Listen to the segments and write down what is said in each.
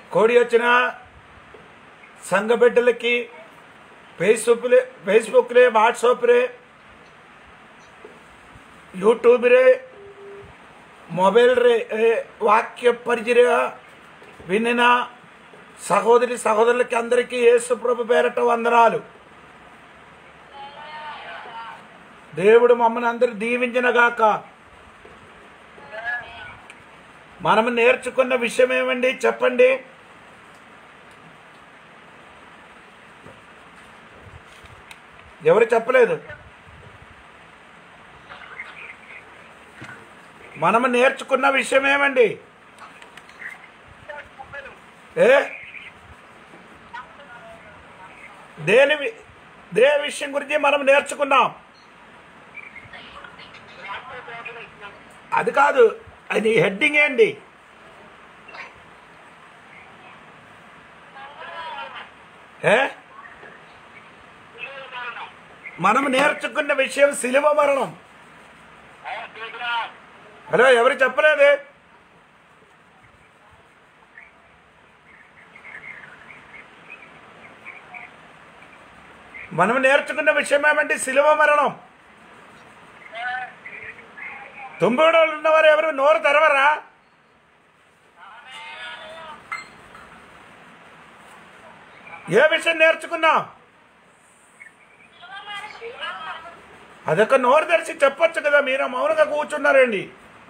కోడి వచ్చిన సంఘ బిడ్డలకి ಫೇಸ್ಬುಕ್ಲೆ ಫೇಸ್ಬುಕ್ರೆ ವಾಟ್ಸಪ್ರೆ ಯೂಟ್ಯೂಬ್ರೆ ಮೊಬೈಲ್ ರೆ ఏ, వాక్య పరిచర్య వినిన సహోదరి సహోదరులకి అందరికీ యేసు ప్రభు పేరట వందనాలు దేవుడు మమ్మల్ని అందరు దీవించినగాక మనం నేర్చుకున్న విషయం ఏమండి చెప్పండి ఎవరు చెప్పలేదు మనం నేర్చుకున్న విషయం ఏమండి ఏ దేని వి- దే విషయం గురించి మనం నేర్చుకున్నాం అది కాదు అది హెడ్డింగ్ ఏంటి ఏ మనం నేర్చుకున్న విషయం శిలువ మరణం హలో ఎవరు చెప్పలేదు మనం నేర్చుకున్న విషయం ఏమంటే శిలువ మరణం తుంబిడోళ్ళు ఉన్నవారు ఎవరు నోరు తెరవరా ఏ విషయం నేర్చుకున్నాం అదొక నోరు తెరిచి చెప్పొచ్చు కదా మీరు మౌనంగా కూర్చున్నారండి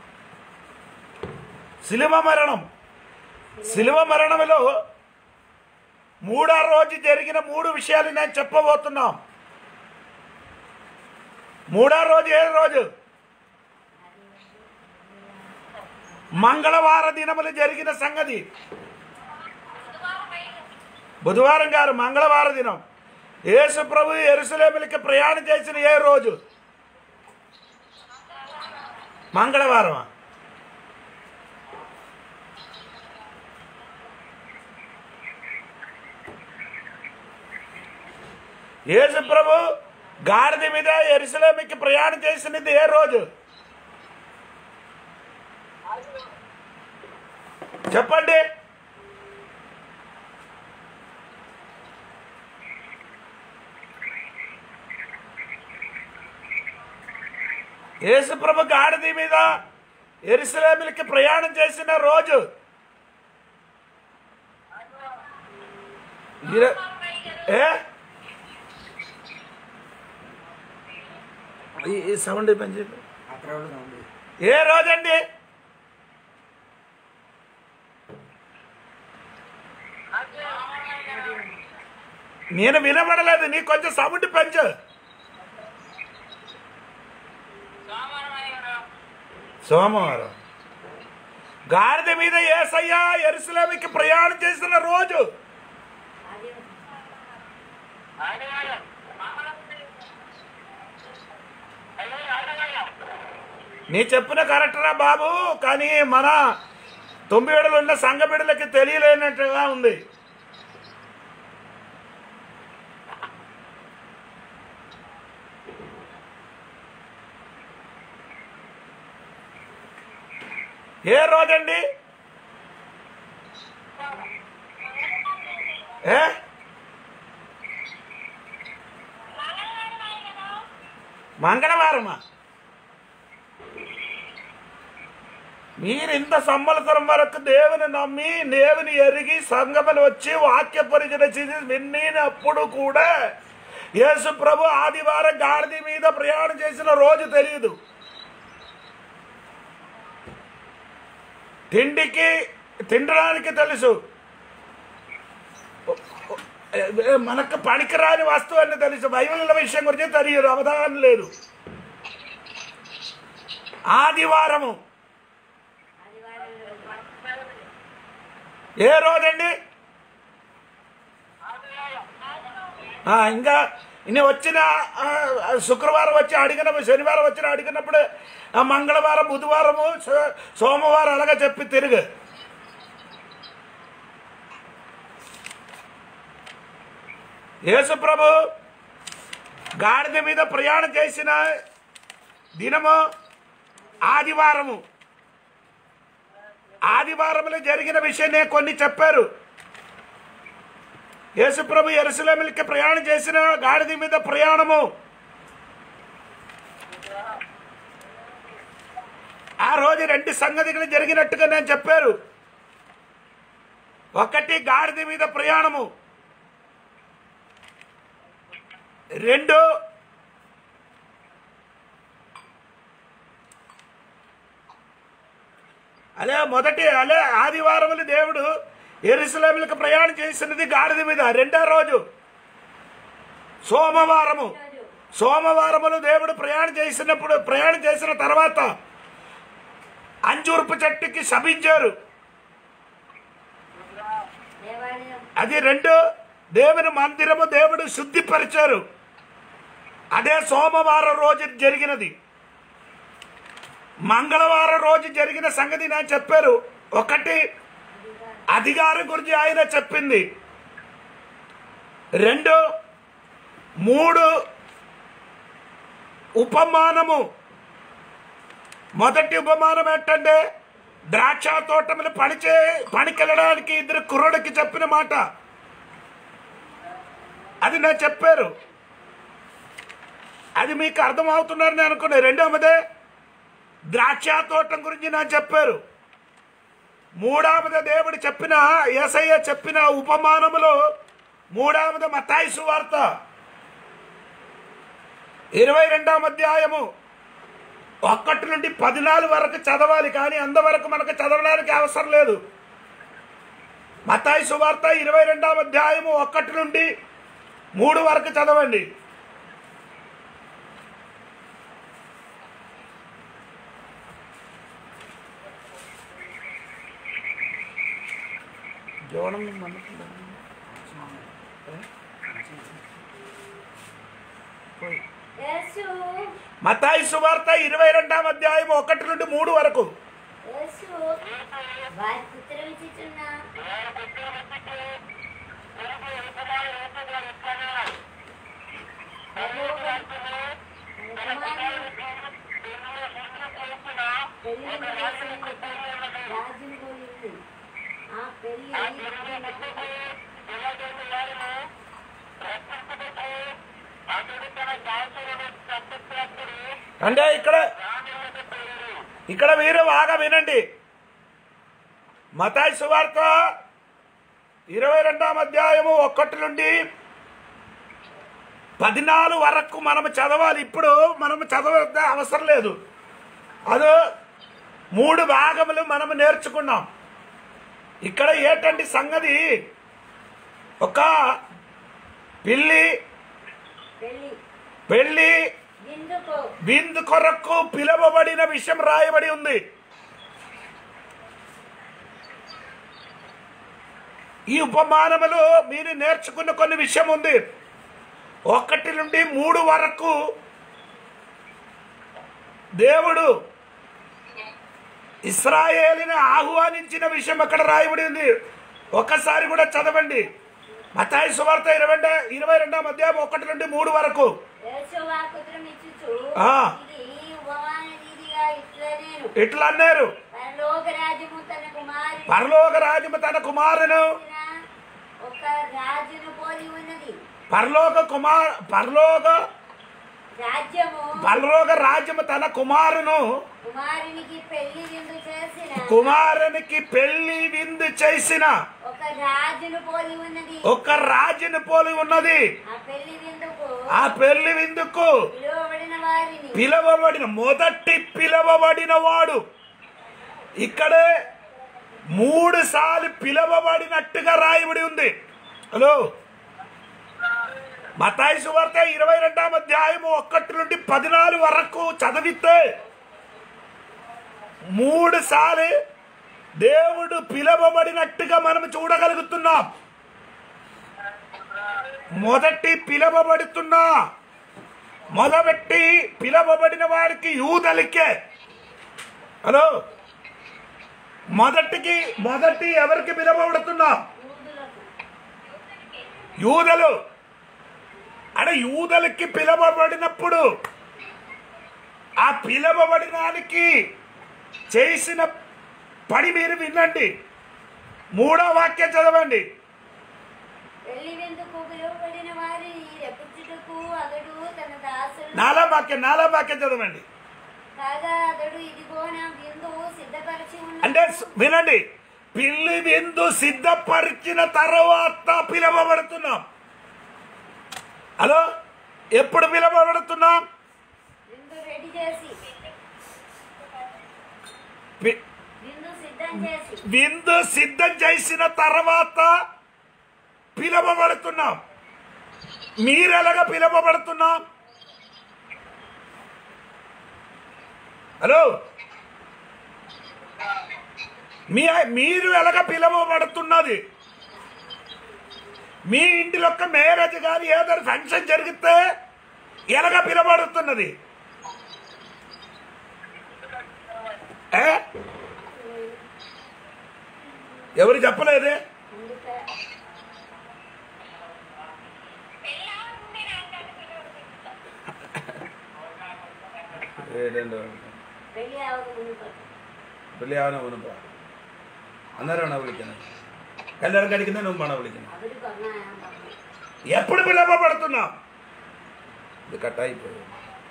శిలువ మరణం శిలువ మరణంలో మూడో రోజు జరిగిన మూడు విషయాలు నేను చెప్పబోతున్నాం మూడో రోజు ఏ రోజు మంగళవార దినములు జరిగిన సంగతి బుధవారం గారు మంగళవార దినం యేసు ప్రభు ఎరుసలేములకి ప్రయాణం చేసిన ఏ రోజు మంగళవారం యేసు ప్రభు గాడిద మీద ఎరుసలేమికి ప్రయాణం చేసినది ఏ రోజు చెప్పండి యేసు ప్రభు గాడిద మీద ఎరుసలేములకి ప్రయాణం చేసిన రోజు ఇర- ఏ ఈ- ఈ సౌండ్ పని చెప్పి అక్కడ కూడా ఉంది ఏ రోజండి నేను వినబడలేదు నీ కొంచెం సౌండ్ పెంచు సోమవారం గాడిద మీద ఏసయ్యా ఎరుసలేమికి ప్రయాణం చేసిన రోజు నీ చెప్పిన కరెక్టరా బాబు కానీ మన తొమ్మిడిలో ఉన్న సంఘ బిడ్డలకి తెలియలేనట్టుగా ఉంది ఏ రోజండి ఏ మంగళవారమా మీరు ఇంత సంవత్సరం వరకు దేవుని నమ్మి దేవుని ఎరిగి సంగమలు వచ్చి వాక్య పరిచయ చేసి విన్నప్పుడు కూడా యేసు ప్రభు ఆదివారం గాడిద మీద ప్రయాణం చేసిన రోజు తెలియదు తిండికి తినడానికి తెలుసు మనకు పనికిరాని వస్తువు అని తెలుసు బైబిల్ విషయం గురించి తెలియదు అవగాహన లేదు ఆదివారము ఏ రోజండి ఆ, ఇంకా ఇన్ని వచ్చిన ఆ, శుక్రవారం వచ్చి అడిగిన శనివారం వచ్చిన అడిగినప్పుడు ఆ, మంగళవారం బుధవారము సో- సోమవారం అలాగా చెప్పి తిరుగు యేసు ప్రభు గాడిద మీద ప్రయాణం చేసిన దినము ఆదివారము ఆదివారంలో జరిగిన విషయం నేను కొన్ని చెప్పారు యేసుప్రభు ఎరుసలేమికి ప్రయాణం చేసిన గాడిద మీద ప్రయాణము ఆ రోజు రెండు సంగతిಗಳು జరిగినట్టుగా నేను చెప్పారు ఒకటి గాడిద మీద ప్రయాణము రెండు అలే మొదటి అలే ఆదివారములు దేవుడు ఎరుసలేములకు ప్రయాణం చేసినది గాడిద మీద రెండో రోజు సోమవారము రోజు సోమవారములు దేవుడు ప్రయాణం చేసినప్పుడు ప్రయాణం చేసిన తర్వాత అంజూర్పు చెట్టుకి శపించారు దేవాలయం అది రెండు దేవుని మందిరము దేవుడు శుద్ధిపరిచారు అదే సోమవారం రోజు జరిగినది మంగళవారం రోజు జరిగిన సంగతి నేను చెప్పారు ఒకటి అధికారం గురించి ఆయన చెప్పింది రెండు మూడు ఉపమానము మొదటి ఉపమానం ఏంటంటే ద్రాక్ష తోటములు పనిచే పనికెళ్ళడానికి ఇద్దరు కుర్రుడికి చెప్పిన మాట అది నేను చెప్పారు అది మీకు అర్థమవుతున్నారని అనుకున్నా రెండవదే ద్రాక్ష తోటం గురించి నాకు చెప్పారు మూడవది దేవుడు చెప్పిన ఏసయ్య చెప్పిన ఉపమానములో మూడవది మతాయి సువార్త ఇరవై రెండవ అధ్యాయము ఒక్కటి నుండి పద్నాలుగు వరకు చదవాలి కానీ అంతవరకు మనకు చదవడానికి అవసరం లేదు మతాయి సువార్త ఇరవై రెండవ అధ్యాయము ఒక్కటి నుండి మూడు వరకు చదవండి జోడం యేసు మతాయి సువార్త ఇరవై రెండవ అధ్యాయం ఒకటి నుండి మూడు వరకు యేసు వారి ఉత్తరవిచ్చుచున్న రాజుని పోలింది ఆ పెళ్లి అంటే ఇక్కడ ఇక్కడ మీరు బాగా వినండి మతాయి సువార్త ఇరవై రెండవ అధ్యాయము ఒకటి నుండి పద్నాలుగు వరకు మనం చదవాలి ఇప్పుడు మనం చదవద్ద అవసరం లేదు అది మూడు భాగములు మనం నేర్చుకున్నాం ఇక్కడ ఏంటంటే సంగతి ఒక పిల్లి పెళ్లి పెళ్లి విందుకు విందు కొరకు పిలువబడిన విషయం రాయబడి ఉంది ఈ ఉపమానములు మీరు నేర్చుకున్న కొన్ని విషయం ఉంది ఒకటి నుండి మూడు వరకు దేవుడు ఇస్రాయేలిని ఆహ్వానించిన విషయం అక్కడ రాయబడి ఉంది ఒక్కసారి కూడా చదవండి మతాయి సువార్త ఇరవై ఇరవై రెండవ అధ్యాయం ఒకటి నుండి మూడు వరకు యేసు వాకుత్రం ఇచ్చుచు ఆ. ఇది ఉపమాన రీతిగా ఇట్లా నేను ఇట్లా అన్నారు పరలోక రాజ్యము తన కుమారుని పరలోక రాజ్యము తన కుమారును ఒక రాజును పోలి ఉన్నది పరలోక కుమార్ పరలోక రాజ్యము పరలోక రాజ్యము తన కుమారును కుమారునికి పెళ్లి విందు చేసిన కుమారునికి పెళ్లి విందు చేసిన ఒక రాజును పోలి ఉన్నది ఒక రాజుని పోలి ఉన్నది ఆ పెళ్లి విందుకు ఆ పెళ్లి విందుకు పిలువబడిన వారిని పిలవబడిన మొదటి పిలవబడిన వాడు ఇక్కడే మూడు సార్లు పిలవబడినట్టుగా రాయబడి ఉంది హలో మతాయి సువార్త ఇరవై రెండవ అధ్యాయము ఒకటి నుండి పద్నాలుగు వరకు చదివితే మూడు సార్లు దేవుడు పిలవబడినట్టుగా మనం చూడగలుగుతున్నాం మొదటి పిలవబడుతున్నా మొదబెట్టి పిలవబడిన వారికి యూదలికే హలో మొదటికి మొదటి ఎవరికి పిలవబడుతున్నా యూదులకు యూదలు అంటే యూదలకి పిలవబడినప్పుడు ఆ పిలవబడినానికి చేసిన పని మీరు వినండి మూడో వాక్యం చదవండి పెళ్లి విందుకు పిలువబడిన వారిని రప్పించుటకు అతడు తన దాసులు నాలా వాక్యం నాలా వాక్యం చదవండి కాగా అతడు ఇదిగో నా విందు సిద్ధపరిచి ఉన్న అంటే స్- వినండి పిల్లి విందు సిద్ధపరిచిన తర్వాత పిలవబడుతున్నాం హలో ఎప్పుడు పిలవబడుతున్నాం విందు రెడీ చేసి పి- విందు సిద్ధం చేసి విందు సిద్ధం చేసిన తర్వాత పిలవబడుతున్నాం మీరెలాగా పిలవబడుతున్నాం హలో మీ మీరు ఎలాగ పిలవబడుతున్నది మీ ఇంటిలో ఒక్క మ్యారేజ్ కానీ ఏదైనా ఫంక్షన్ జరిగితే ఎలాగ పిలవబడుతున్నది ఏ? ఎవరు చెప్పలేదే అందుకే പെള്ളി ആവുക വെള്ളിയാവനവനും അന്നേരമാണ് വിളിക്കുന്നത് കല്യാണം കഴിക്കുന്നതിന് മുമ്പാണ് വിളിക്കുന്നത് അവര് പറഞ്ഞ ഞാൻ പറഞ്ഞു ఎప్పుడు పిలవబడుతున్నాం ఇది కట్టాయిపోయింది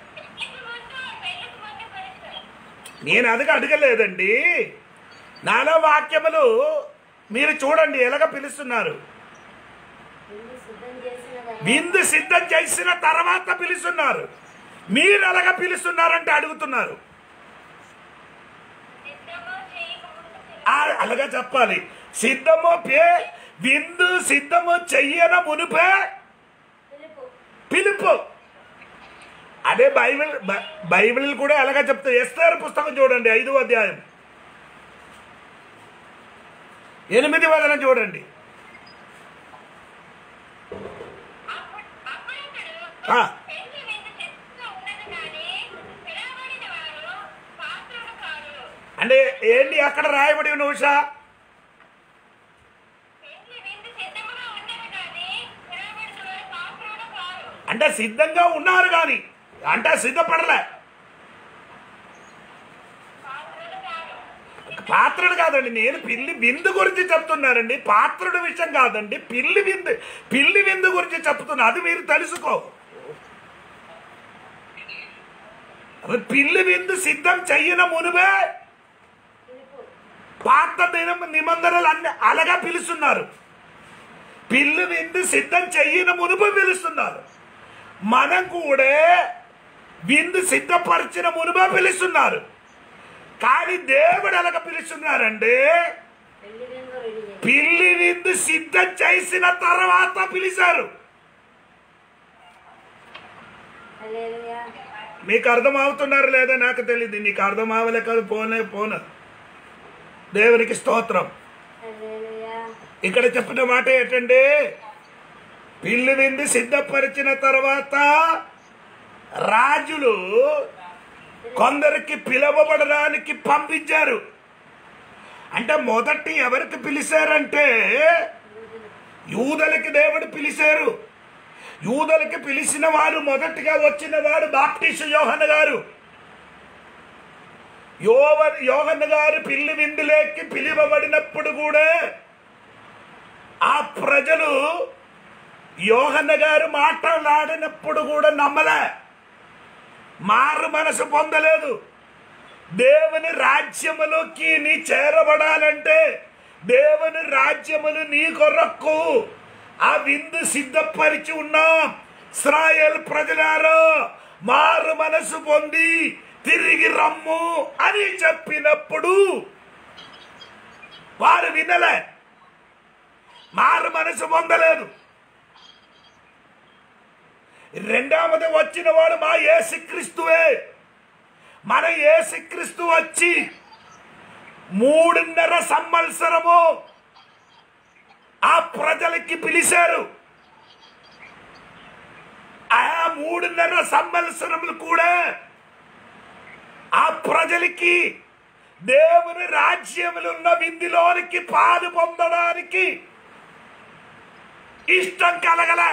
నేను అదిగా అడగలేదండి నాలో వాక్యములు మీరు చూడండి ఎలాగ పిలుస్తున్నారు విందు సిద్ధం చేసిన తర్వాత విందు సిద్ధం చేసిన తర్వాత పిలుస్తున్నారు మీరు ఎలాగ పిలుస్తున్నారంటే అడుగుతున్నారు ఆ- అలాగా చెప్పాలి సిద్ధము పే విందు సిద్ధము చెయ్యన మునిపే పిలుపు పిలుపు అదే బైబిల్ బ- బైబిల్ కూడా ఎలాగ చెప్తా ఎస్తారు పుస్తకం చూడండి ఐదో అధ్యాయం ఎనిమిది వదన చూడండి ఆ, అంటే ఏంటి అక్కడ రాయబడి ఉన్న ఉషా అంటే సిద్ధంగా ఉన్నారు కానీ అంటే సిద్ధపడలే పాత్రుడు కాదండి నేను పిల్లి విందు గురించి చెప్తున్నానండి పాత్రుడు విషయం కాదండి పిల్లి విందు పిల్లి విందు గురించి చెప్తున్నా అది మీరు తెలుసుకో అవి పిల్లి విందు సిద్ధం చెయ్యన మునివే పిలుపు పాత దినం నిబంధనలు అన్ని అలాగా పిలుస్తున్నారు పిల్లి విందు సిద్ధం చెయ్యన మునుపు పిలుస్తున్నారు మనం కూడా విందు సిద్ధపరిచిన మునుపే పిలుస్తున్నారు కానీ దేవుడు ఎలాగ పిలుస్తున్నారంటే పెళ్లి విందు రెడీ చేసి పిల్లి విందు సిద్ధం చేసిన తర్వాత పిలిచారు హల్లెలూయా మీకు అర్థం అవుతున్నారు లేదా నాకు తెలియదు నీకు అర్థం అవ్వలే కాదు పోనే పోన దేవునికి స్తోత్రం హల్లెలూయా ఇక్కడ చెప్పిన మాట ఏంటంటే పిల్లి విందు సిద్ధపరిచిన తర్వాత రాజులు కొందరికి పిలవబడడానికి పంపించారు అంటే మొదటి ఎవరికి పిలిచారంటే యూదలకి దేవుడు పిలిచారు యూదలకి పిలిచిన వారు మొదటిగా వచ్చిన వారు బాప్టిస్ట్ యోహన్ గారు యోవ యోహన్ గారు పిల్లి విందులేకి పిలువబడినప్పుడు కూడా ఆ ప్రజలు యోహన్న గారు మాట్లాడినప్పుడు కూడా నమ్మలే మారు మనసు పొందలేదు దేవుని రాజ్యములోకి నీ చేరబడాలంటే దేవుని రాజ్యములు నీ కొరకు ఆ విందు సిద్ధపరిచి ఉన్నాం ఇస్రాయేల్ ప్రజలారో మారు మనసు పొంది తిరిగి రమ్ము అని చెప్పినప్పుడు వారు వినలే మారు మనసు పొందలేదు రెండవది వచ్చిన వాడు మా ఏసుక్రీస్తువే మన ఏసుక్రీస్తు వచ్చి మూడున్నర సంవత్సరము ఆ ప్రజలకి పిలిచారు ఆ మూడున్నర సంవత్సరములు కూడా ఆ ప్రజలకి దేవుని రాజ్యములు ఉన్న విందులోనికి పాలు పొందడానికి ఇష్టం కలగలే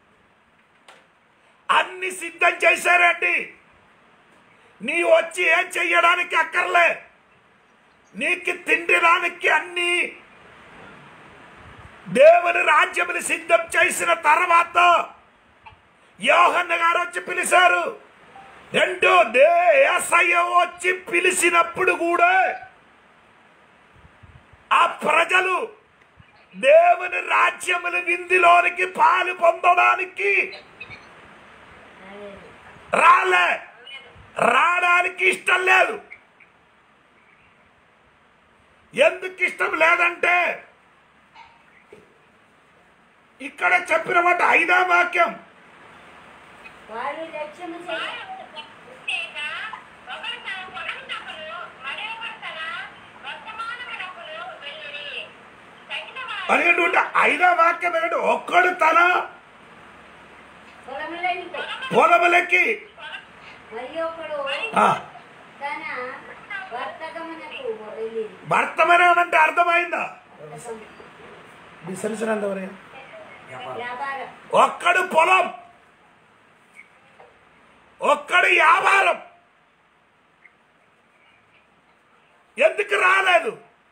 అన్ని సిద్ధం చేశారండి నీ వచ్చి ఏం చెయ్యడానికి అక్కర్లే నీకు తిండిడానికి అన్ని దేవుని రాజ్యముని సిద్ధం చేసిన తర్వాత యోహన్న గారు వచ్చి పిలిచారు రెండు దే ఏసయ్య వచ్చి పిలిచినప్పుడు కూడా ఆ ప్రజలు దేవుని రాజ్యముల విందులోనికి పాలు పొందడానికి రాలే రావడానికి ఇష్టం లేదు ఎందుకు ఇష్టం లేదంటే ఇక్కడ చెప్పిన మాట ఐదా వాక్యం వారు లక్ష్యము చేయ లేక ఒకరు తన పొలం తప్పులు మరొకరు తన వర్తమానము తప్పులు వెళ్ళిరి తగిన వారు అనేటువంటి ఐదా వాక్యం ఏంటంటే ఒక్కడు తన పొలములని పొలములకి మరి ఒకడు ఆ, తన వర్తకమునకు వెళ్ళి భర్తమనేనంటే అర్థమైందా విసరిసినంతవరే వ్యాపారం ఒక్కడు పొలం ఒక్కడు వ్యాపారం ఎందుకు రాలేదు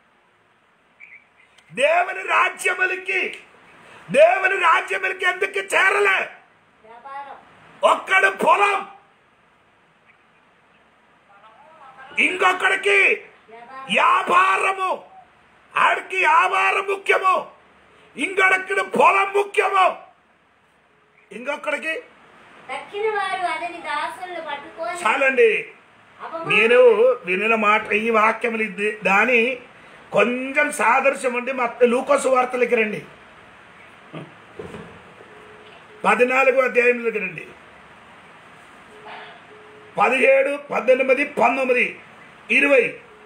దేవుని రాజ్యములకి దేవుని రాజ్యములకి ఎందుకు చేరలే వ్యాపారం ఒక్కడు పొలం ఇంకొకడికి వ్యాపారం వ్యాపారము ఆడికి వ్యాపారం ముఖ్యము ఇంకొకడికి పొలం ముఖ్యము ఇంకొకడికి తక్కిన వారు అతని దాసులను పట్టుకొని చాలండి అపమానం నేను వినిన మాట ఈ వాక్యములు ఇది దాని కొంచెం సాదృశ్యం ఉండి మా లూకోసు వార్తలకి రండి పద్నాలుగు అధ్యాయంలోకి రండి పదిహేడు పద్దెనిమిది పంతొమ్మిది ఇరవై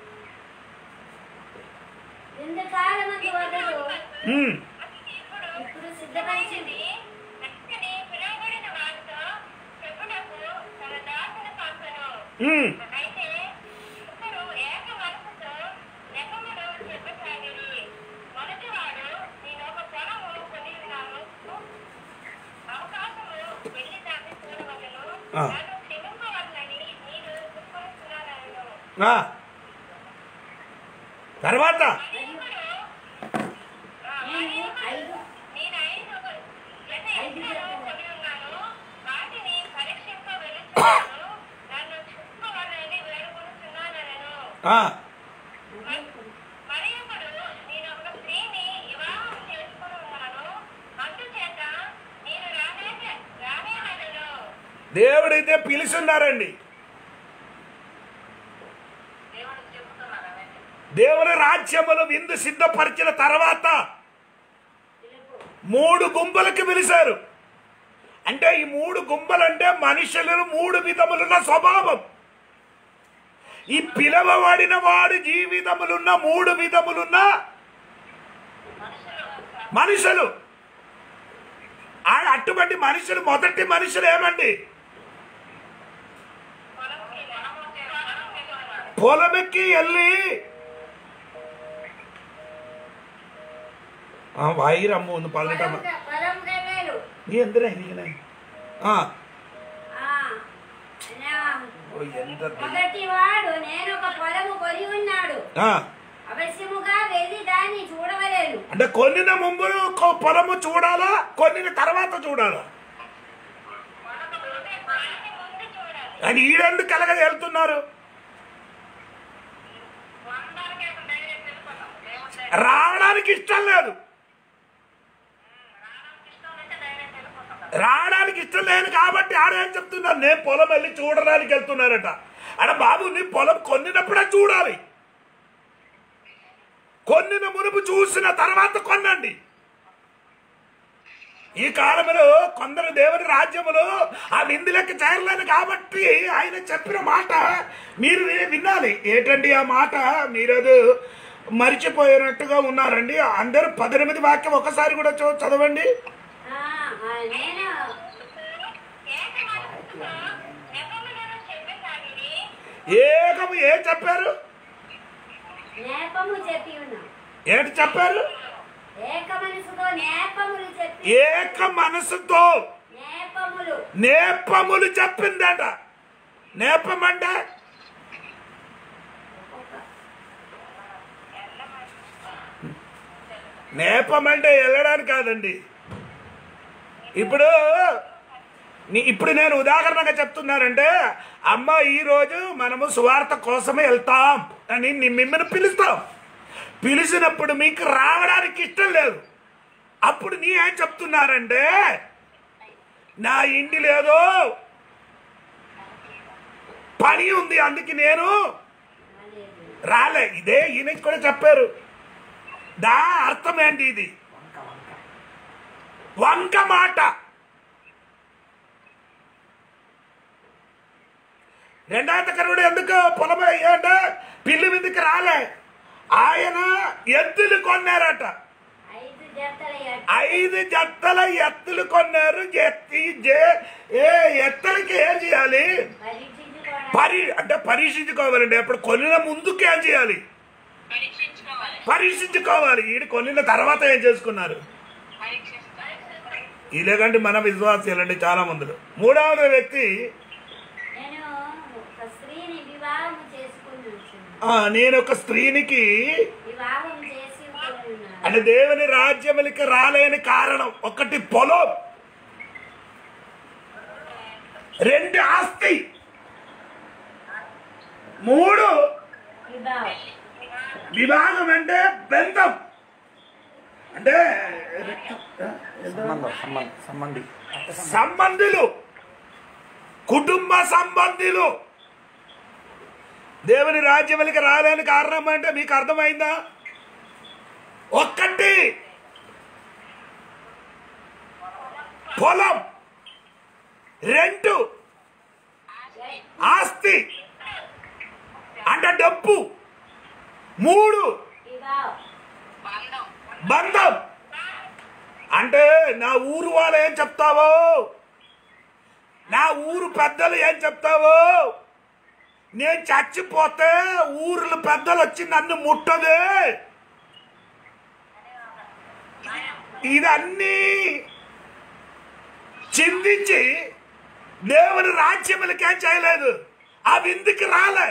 ఇంతకాలమందు వదలు ఉమ్, ఇప్పుడు సిద్ధపరిచింది చక్కని పిలువబడిన వారితో చెప్పుటకు తన దాసుని పంపెను ఉమ్, అయితే ఇద్దరు ఏక మనసుతో నెపములు చెప్పసాగిరి మొదటివాడు నేను ఒక పొలము కొని ఉన్నాను అవకాశము వెళ్ళి దాన్ని చూడవలను ఆ. నన్ను క్షమింపవలనని నేను దుఃఖిస్తున్నాను ఆ. తర్వాత నేను ఐదు నేను ఐదు జత ఎద్దులను కొని ఉన్నాను వాటిని పరీక్షింప వెళుతున్నాను నన్ను చూసుకోవాలని వేడుకొనుచున్నానను ఆ, మరి ఒకడు నేను ఒక స్త్రీని వివాహం చేసుకుని ఉన్నాను అందుచేత నేను రానే రానేనను దేవుడైతే పిలుచున్నారండి దేవుడు చెబుతున్నాను దేవుని రాజ్యములు విందు సిద్ధపరిచిన తర్వాత మూడు గుంపులకి పిలిచారు అంటే ఈ మూడు గుంపులంటే మనుషులు మూడు విధములున్న స్వభావం ఈ పిలవబడిన వాడి జీవితములున్న మూడు విధములున్న మనుషులు ఆ అటువంటి మనుషులు మొదటి మనుషులు ఏమండి పొలమెక్కి వెళ్ళి ఆ, వాయిరమ్ము ఉంది పల్లెటమ్మ పొలం పొలం వెళ్ళారు നീ എന്തിനാ ഇരിക്കണേ ആ ఆ, నా- ഓ, എന്താ ദൈ- మొదటి వాడు నేను ఒక పొలము కొని ఉన్నాడు ఆ అవశ్యముగా వెళ్ళి దాన్ని చూడవలేను అంటే కొన్నిన ముందు కొ- పొలము చూడాలా కొన్నిన తర్వాత చూడాలా ముందు చూడాలి అని ఈడెందు కలగ వెళ్తున్నారు వందలకి ఒక ధైర్యం తెలుపుతాం దేవుడు రావడానికి ఇష్టం లేదు రావడానికి ఇష్టం ఉంటే ధైర్యం తెలుపుతాం రావడానికి ఇష్టం లేదు కాబట్టి ఆడేం చెప్తున్నారు నేను పొలం వెళ్ళి చూడడానికి వెళ్తున్నారట అడ బాబు నీ పొలం కొన్నినప్పుడే చూడాలి కొన్నిన మునుపు చూసిన తర్వాత కొనండి ఈ కాలంలో కొందరు దేవుని రాజ్యములు ఆ విందులకి చేరలేదు కాబట్టి ఆయన చెప్పిన మాట మీరు వి- వినాలి ఏంటండి ఆ మాట మీరు అది మరిచిపోయినట్టుగా ఉన్నారండి అందరూ పద్దెనిమిది వాక్యం ఒకసారి కూడా చూ- చదవండి ఆ, ఆ, నేను ఏక మనసుతో నెపములను చెప్పసాగిరి ఏకము ఏం చెప్పారు నేపము చెప్పి ఉన్నా ఏంటి చెప్పారు ఏక మనసుతో నేపములు చెప్పి ఏక మనసుతో నేపములు నేపములు చెప్పిందట నేపం అంటే నేపం అంటే వెళ్ళడానికి కాదండి ఇప్పుడు నీ- ఇప్పుడు నేను ఉదాహరణగా చెప్తున్నానంటే అమ్మ ఈరోజు మనము సువార్త కోసమే వెళ్తాం అని ని- మిమ్మల్ని పిలుస్తాం పిలిచినప్పుడు మీకు రావడానికి ఇష్టం లేదు అప్పుడు నీ ఏం చెప్తున్నారంటే నా ఇంటి లేదు పని ఉంది అందుకే నేను రాలేదు రాలే ఇదే ఈయనకి కూడా చెప్పారు దా అర్థం ఏంటి ఇది వంక మాట రెండాంతకరుడు ఎందుకు పొలం అంటే పిల్లి మీదకి రాలే ఆయన ఎద్దులు కొన్నారట ఐదు జతల ఎడ్లు ఐదు జత్తల ఎత్తులు కొన్నారు ఎత్తి జే- ఏ ఎత్తలకి ఏం చేయాలి పరీక్షించుకోవడం పరి అంటే పరీక్షించుకోవాలండి అప్పుడు కొనిన ముందుకు ఏం చేయాలి పరీక్షించుకోవాలి పరీక్షించుకోవాలి ఈడు కొనిన తర్వాత ఏం చేసుకున్నారు పరీక్షిస్తారు ఇలాగంటే మన విశ్వాసాలండి చాలా మందులు మూడవది వ్యక్తి నేను ఒక స్త్రీని వివాహం చేసుకుని వచ్చాను ఆ, నేను ఒక స్త్రీనికి వివాహం చేసి ఉన్నాను అంటే దేవుని రాజ్యములకి రాలేని కారణం ఒకటి పొలం రెండు ఆస్తి మూడు వివాహం వివాహం అంటే బంధం అంటే సంబంధం సంబంధం సంబంధి సంబంధులు కుటుంబ సంబంధులు దేవుని రాజ్యములకి రాలేని కారణం అంటే మీకు అర్థమైందా ఒక్కటి పొలం రెండు ఆస్తి అంటే డబ్బు మూడు వివాహం బంధం బంధం అంటే నా ఊరు వాళ్ళు ఏం చెప్తావో నా ఊరు పెద్దలు ఏం చెప్తావో నేను చచ్చిపోతే ఊర్ల పెద్దలు వచ్చి నన్ను ముట్టదే ఇదన్నీ చిందించి దేవుని రాజ్యములకేం చేయలేదు ఆ విందుకి రాలే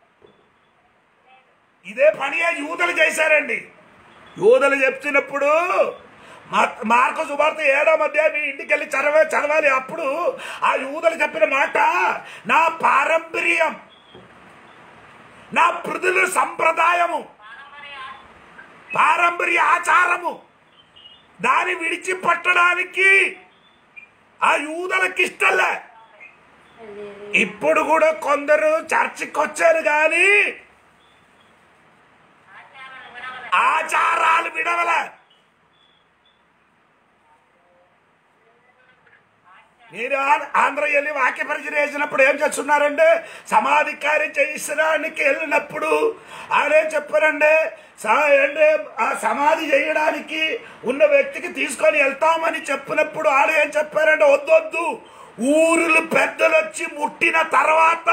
ఇదే పని ఆ యూదలు చేశారండి యూదలు చెప్తున్నప్పుడు మా- మార్కు సువార్త ఏడో మధ్య మీ ఇంటికి వెళ్ళి చదవ చదవాలి అప్పుడు ఆ యూదలు చెప్పిన మాట నా పారంపర్యం నా పృథుల సంప్రదాయము పారంపర్య ఆచారము దాన్ని విడిచిపెట్టడానికి ఆ యూదలకి ఇష్టంలే హల్లెలూయా. ఇప్పుడు కూడా కొందరు చర్చికి వచ్చారు కానీ ఆచారాలు విడవల మీరు ఆ- ఆంధ్ర వెళ్ళి వాక్య పరిచయం చేసినప్పుడు ఏం చేస్తున్నారంటే సమాధి కార్యం చేయించడానికి వెళ్ళినప్పుడు ఆయన ఏం చెప్పారంటే సా- అంటే ఆ సమాధి చేయడానికి ఉన్న వ్యక్తికి తీసుకొని వెళ్తామని చెప్పినప్పుడు ఆడ ఏం చెప్పారంటే వద్దొద్దు ఊరులు పెద్దలు వచ్చి ముట్టిన తర్వాత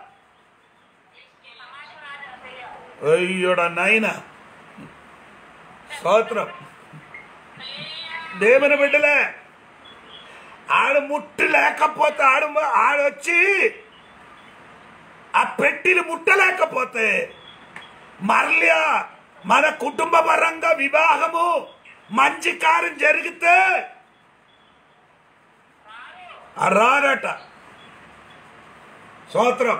అయ్యోడ నాయన స్తోత్రం దేవుని బిడ్డలే ఆడు ముట్టు లేకపోతే ఆడు ఆడొచ్చి ఆ పెట్టిలు ముట్టలేకపోతే మరలా మన కుటుంబ పరంగా వివాహము మంచి కార్యం జరిగితే రారట స్తోత్రం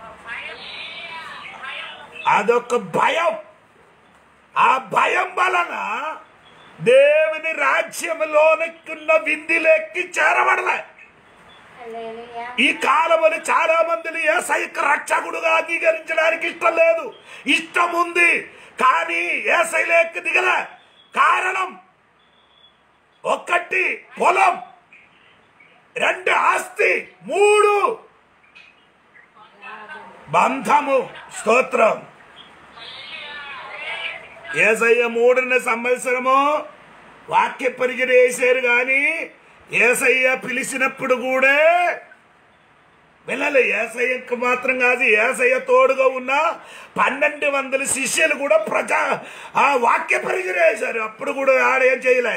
అదొక భయం ఆ భయం వలన దేవుని రాజ్యంలోనికున్న విందిలోకి చేరబడలే హల్లెలూయా. ఈ కాలములు చాలా మందిని ఏసైక రక్షకుడుగా అంగీకరించడానికి ఇష్టం లేదు ఇష్టం ఉంది కానీ ఏసైలేకి దిగల కారణం ఒకటి పొలం రెండు ఆస్తి మూడు బంధము స్తోత్రం ఏసయ్య మూడున్న సంవత్సరము వాక్య పరిచయం వేశారు కానీ ఏసయ్య పిలిచినప్పుడు కూడా వెళ్ళలే ఏసయ్యకు మాత్రం కాదు ఏసయ్య తోడుగా ఉన్న పన్నెండు వందల శిష్యులు కూడా ప్రజా ఆ వాక్య పరిచయం వేశారు అప్పుడు కూడా ఆడేం చేయలే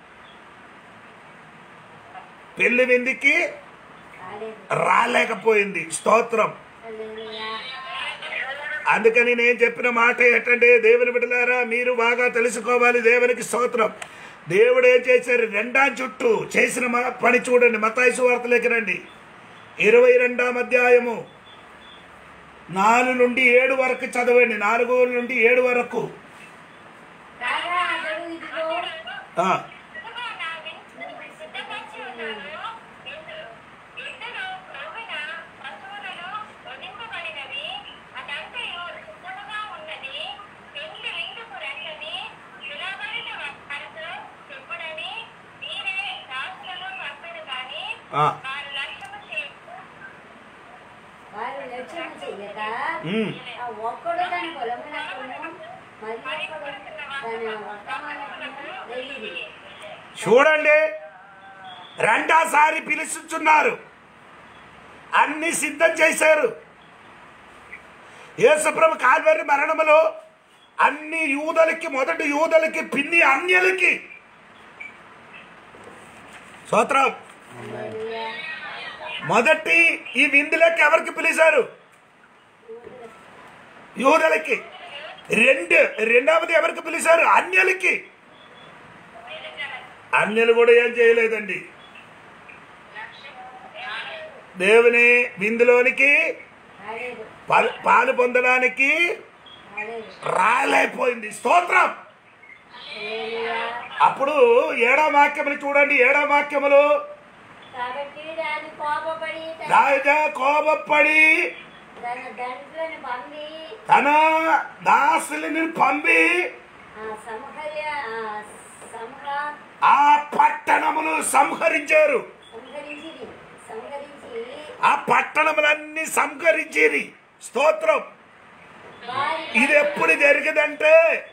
పెళ్లి విందికి రాలేదు రాలేకపోయింది స్తోత్రం హల్లెలూయా. అందుకని నేను చెప్పిన మాట ఏంటంటే దేవుని బిడ్డలారా మీరు బాగా తెలుసుకోవాలి దేవునికి స్తోత్రం దేవుడు ఏం చేశారు రెండాం చుట్టూ చేసిన మ- పని చూడండి మతాయిసు వార్తలోకి రండి ఇరవై రెండాం అధ్యాయము నాలుగు నుండి ఏడు వరకు చదవండి నాలుగు నుండి ఏడు వరకు కాగా అతడు ఇదిగో ఆ, ఇదిగో నా విందు సిద్ధపరిచి ఉన్నాను. ఇద్దరు- ఇద్దరు క్రొవ్విన పశువులలో వధింపబడినవి. అదంతయు సిద్ధముగా ఉన్నది. పెండ్లి విందుకు రండని పిలవబడిన వారితో చెప్పుడని మీరే దాసులను పంపెడు గాని ఆ, వారు లక్ష్యము చేయు వారు లక్ష్యం చెయ్యక ఉమ్, ఆ ఒక్కడు తన పొలమునకును మరి ఒక్కడు తన వర్తమానకును వెళ్ళిరి చూడండి రెండోసారి పిలుచుచున్నారు అన్ని సిద్ధం చేశారు యేసుప్రభు కాల్వరి మరణములో అన్ని యూదలకి మొదటి యూదలకి పిన్ని అన్యులకి స్తోత్రం హల్లెలూయా. మొదటి ఈ విందులోకి ఎవరికి పిలిచారు యూదలకి రెండు రెండవది ఎవరికి పిలిచారు అన్యులకి అన్యులు కూడా ఏం చేయలేదండి దేవుని విందులోనికి రాలేదు పాలు పాలు పొందడానికి రాలేదు రాలేకపోయింది స్తోత్రం హల్లెలూయా. అప్పుడు ఏడో వాక్యములు చూడండి ఏడో వాక్యములు కాబట్టి దాని కోపపడి తన- రాజా కోపపడి తన దండ్రులను పంపి తన దాసులని పంపి ఆ సంహర్య ఆ సంహ ఆ పట్టణములు సంహరించారు సంహరించిరి సంహరించి ఆ పట్టణములన్నీ సంహరించేది స్తోత్రం వారి ఇది ఎప్పుడు జరిగిందంటే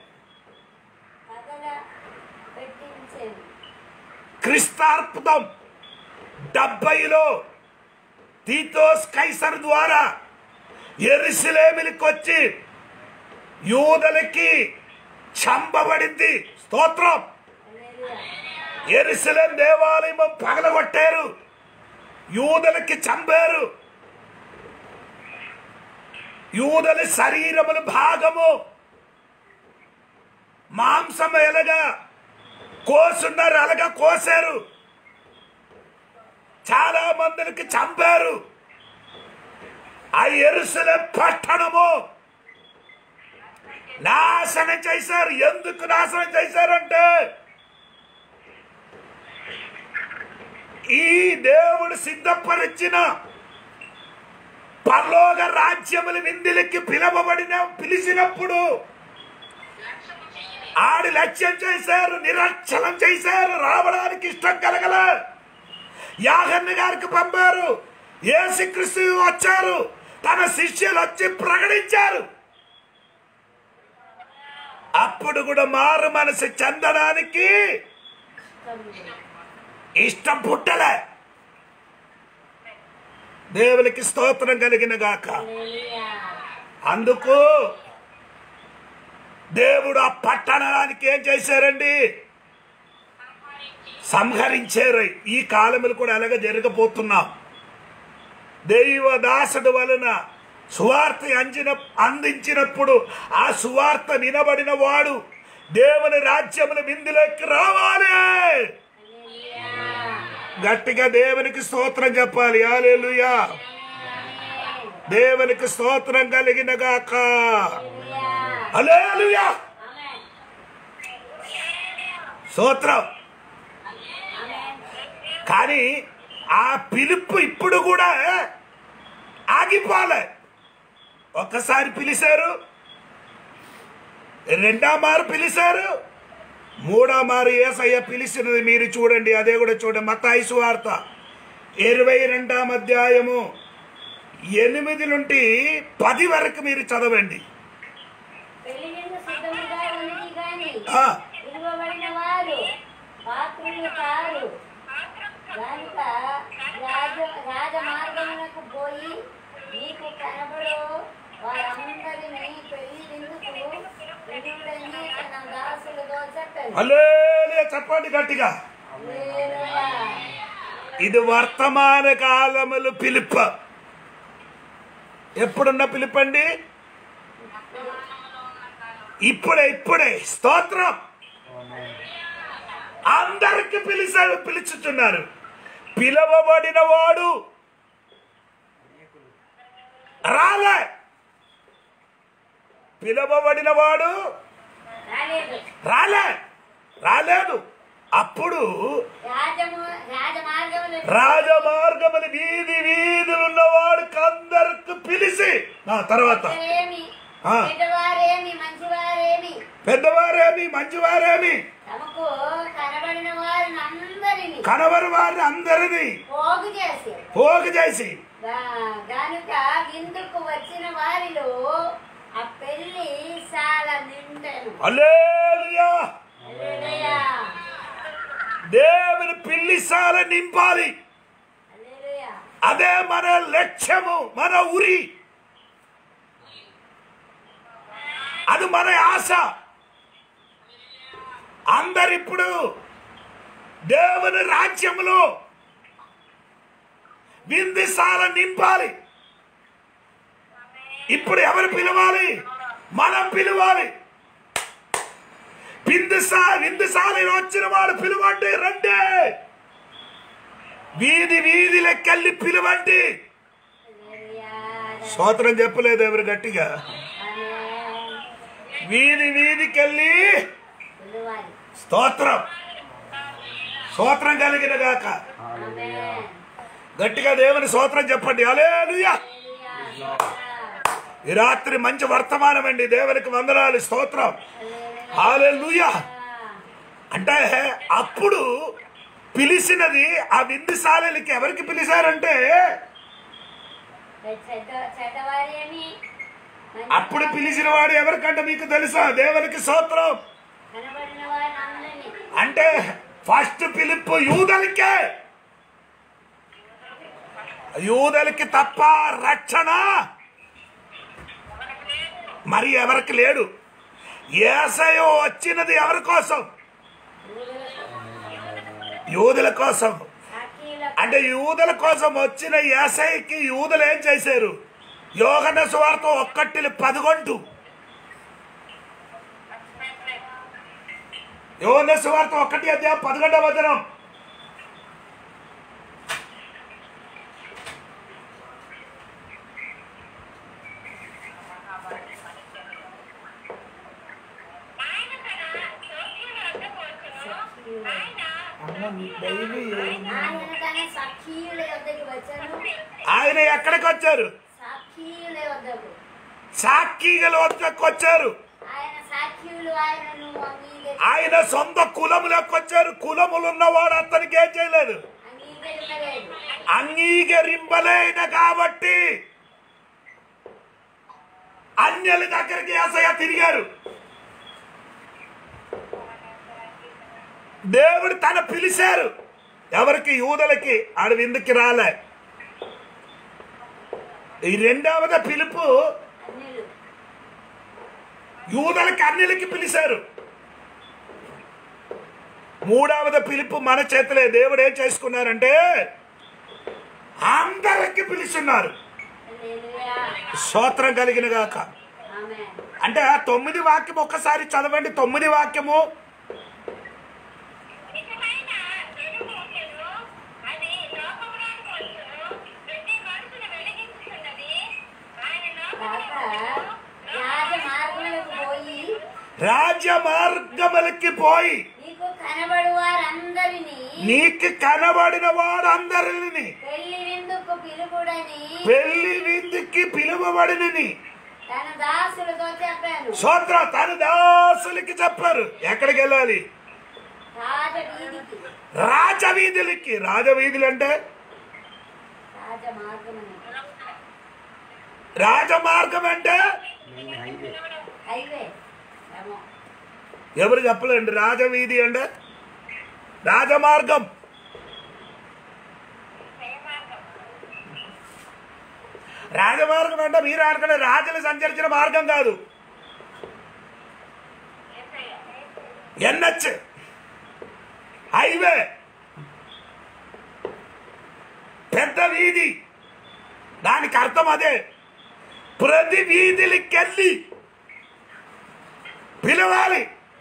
కథల పెట్టించాను క్రిస్తార్పదం డెబ్బైలో తీతోస్ కైసర్ ద్వారా ఎరుసలేమికి వచ్చి యూదలకి చంపబడింది స్తోత్రం హల్లెలూయా. ఎరుసలేం దేవాలయం పగలగొట్టారు యూదలకి చంపారు యూదల శరీరముల భాగము మాంసం ఎలాగా కోసున్నారు అలాగా కోసారు చాలా మందికి చంపారు ఆ ఎరుసలేం పట్టణము నాశనం చేశారు ఎందుకు నాశనం చేశారంటే ఈ దేవుడు సిద్ధపరిచిన పరలోక రాజ్యముల విందులకి పిలవబడిన పిలిచినప్పుడు ఆడి లక్ష్యం చేశారు నిరక్షలం చేశారు రావడానికి ఇష్టం కలగల యాగన్న గారికి పంపారు యేసుక్రీస్తు వచ్చారు తన శిష్యులు వచ్చి ప్రకటించారు అప్పుడు కూడా మారు మనసు చెందడానికి ఇష్టం పుట్టలే దేవునికి స్తోత్రం కలిగిన గాక హల్లెలూయా. అందుకు దేవుడు ఆ పట్టణానికి ఏం చేశారండి సంహరించారు ఈ కాలములు కూడా అలాగే జరగబోతున్నాం దైవ దాసుడు వలన సువార్త అంచిన అందించినప్పుడు ఆ సువార్త వినబడిన వాడు దేవుని రాజ్యముల విందులోకి రావాలి హల్లెలూయా. గట్టిగా దేవునికి స్తోత్రం చెప్పాలి హల్లెలూయా ఆమేన్. దేవునికి స్తోత్రం కలిగిన గాక హల్లెలూయా. హల్లెలూయా ఆమేన్. స్తోత్రం ఆమేన్. కానీ ఆ పిలుపు ఇప్పుడు కూడా ఆగిపోలే ఒక్కసారి పిలిచారు రెండో మారు పిలిచారు మూడో మారు ఏసయ్య పిలిచినది మీరు చూడండి అదే కూడా చూడండి మత్తాయి సువార్త ఇరవై రెండాం అధ్యాయము ఎనిమిది నుండి పది వరకు మీరు చదవండి పెళ్లి విందు సిద్ధముగా ఉన్నది గాని ఆ, పిలువబడిన వారు పాత్రులు కారు కనుక రాజ రాజమార్గమునకు పోయి నీకు కనబడు వారందరినీ పెళ్లి విందుకు వినుడని తన దాసులతో చెప్పాను హల్లెలూయా చెప్పండి గట్టిగా హల్లెలూయా. ఇది వర్తమాన కాలములు పిలుపు ఎప్పుడున్న పిలుపండి ఇప్పుడే ఇప్పుడే స్తోత్రం అందరికి పిలిచారు పిలుచుతున్నారు పిలవబడిన వాడు రాలే పిలవబడిన వాడు రాలేదు రాలే రాలేదు అప్పుడు రాజము రాజమార్గములు రాజమార్గములు వీధి వీధులు ఉన్నవాడు అందరికి పిలిచి నా తర్వాత ఏమి ఆ. చెడ్డవారేమి మంచివారేమి పెద్దవారేమి మంచివారేమి తమకు కనబడిన వారిని అందరిని కనవరి వారిని అందరినీ పోగు చేసి పోగు చేసి గా- గనుక విందుకు వచ్చిన వారిలో ఆ పెళ్లి చాలా నిండను హల్లెలూయా హల్లెలూయా. దేవుని పిల్లిసాల నింపాలి హల్లెలూయా. అదే మన లక్ష్యము మన ఉరి అది మన ఆశ అందరిప్పుడు దేవుని రాజ్యములో విందిసాల నింపాలి ఇప్పుడు ఎవరు పిలవాలి మనం పిలవాలి బిందుసా విందుసాలి వచ్చిన వాడు పిలవండి రండి వీధి వీధిలకెళ్ళి పిలవండి హల్లెలూయా. స్తోత్రం చెప్పలేదు ఎవరు గట్టిగా ఆమేన్. వీధి వీధికెళ్ళి పిలవాలి. స్తోత్రం స్తోత్రం కలిగిన గాక ఆమేన్. గట్టిగా దేవుని స్తోత్రం చెప్పండి హల్లెలూయా హల్లెలూయా. ఈ రాత్రి మంచి వర్తమానం అండి దేవునికి వందనాలు స్తోత్రం హల్లెలూయా. హాలెలూయా అంటే అప్పుడు పిలిచినది ఆ విందుశాలకి ఎవరికి పిలిచారంటే చెడ్డ చెడ్డవారేమి మంచి అప్పుడు పిలిచిన వాడు ఎవరికంటే మీకు తెలుసా దేవునికి స్తోత్రం కనబడిన వారిని అందరినీ అంటే ఫస్ట్ పిలుపు యూదలకే యూదలకి తప్ప రక్షణ మరి ఎవరికి లేడు ఏసయో వచ్చినది ఎవరి కోసం యూదుల కోసం సాక్షుల అంటే యూదుల కోసం వచ్చిన ఏసైకి యూదులు ఏం చేశారు యోగన సువార్త ఒక్కటిని పదకొండు యోగన సువార్త ఒక్కటి అధ్యాయం పదకొండవ వచనం ఆయన తన సోదరుల వద్దకు వచ్చెను. ఆయన ఆయన తన సాక్షియుల వద్దకు వచ్చాను ఆయన ఎక్కడికి వచ్చారు సాక్షియుల వద్దకు సాక్షిగల వద్దకు వచ్చారు ఆయన సాక్షియులు ఆయనను అంగీకరి ఆయన సొంత కులములకు వచ్చారు కులములు ఉన్నవాడు అతనికి ఏం చేయలేదు అంగీకరించలేదు అంగీకరింపలేన కాబట్టి అన్యుల దగ్గరికి ఏసయ్య తిరిగారు దేవుడు తన పిలిచారు ఎవరికి యూదలకి ఆడ విందుకి రాలే ఈ రెండవద పిలుపు అన్యులు యూదలకి అన్యులకి పిలిచారు మూడవద పిలుపు మన చేతిలే దేవుడు ఏం చేసుకున్నారంటే అందరికి పిలుచున్నారు హల్లెలూయా స్తోత్రం కలిగిన గాక ఆమేన్ అంటే ఆ తొమ్మిది వాక్యం ఒక్కసారి చదవండి తొమ్మిది వాక్యము నిజమైన వెలుగు వచ్చెను. అది లోకములోనికి వచ్చెను. ప్రతి మనుషుని వెలిగించుచున్నది. ఆయన కాక లోకములో రాజ మార్గములకు పోయి రాజ్య మార్గములకి పోయి నీకు కనబడు వారందరినీ నీకు కనబడిన వారందరిని పెళ్లి విందుకు పిలుపుడని పెళ్లి విందుకి పిలువబడినని తన దాసులతో చెప్పాను సోద్ర తన దాసులకి చెప్పారు ఎక్కడికి వెళ్ళాలి రాజ వీధికి రాజవీధులకి రాజవీధులు అంటే రాజ మార్గమని రాజమార్గం అంటే హైవే ఏమో ఎవరు చెప్పలేండి రాజవీధి అంటే రాజమార్గం రాజమార్గం అంటే మీరు అనుకునే రాజులు సంచరించిన మార్గం కాదు ఎన్హెచ్ హైవే పెద్ద వీధి దానికి అర్థం అదే ప్రతి వీధికి వెళ్ళి పిలవాలి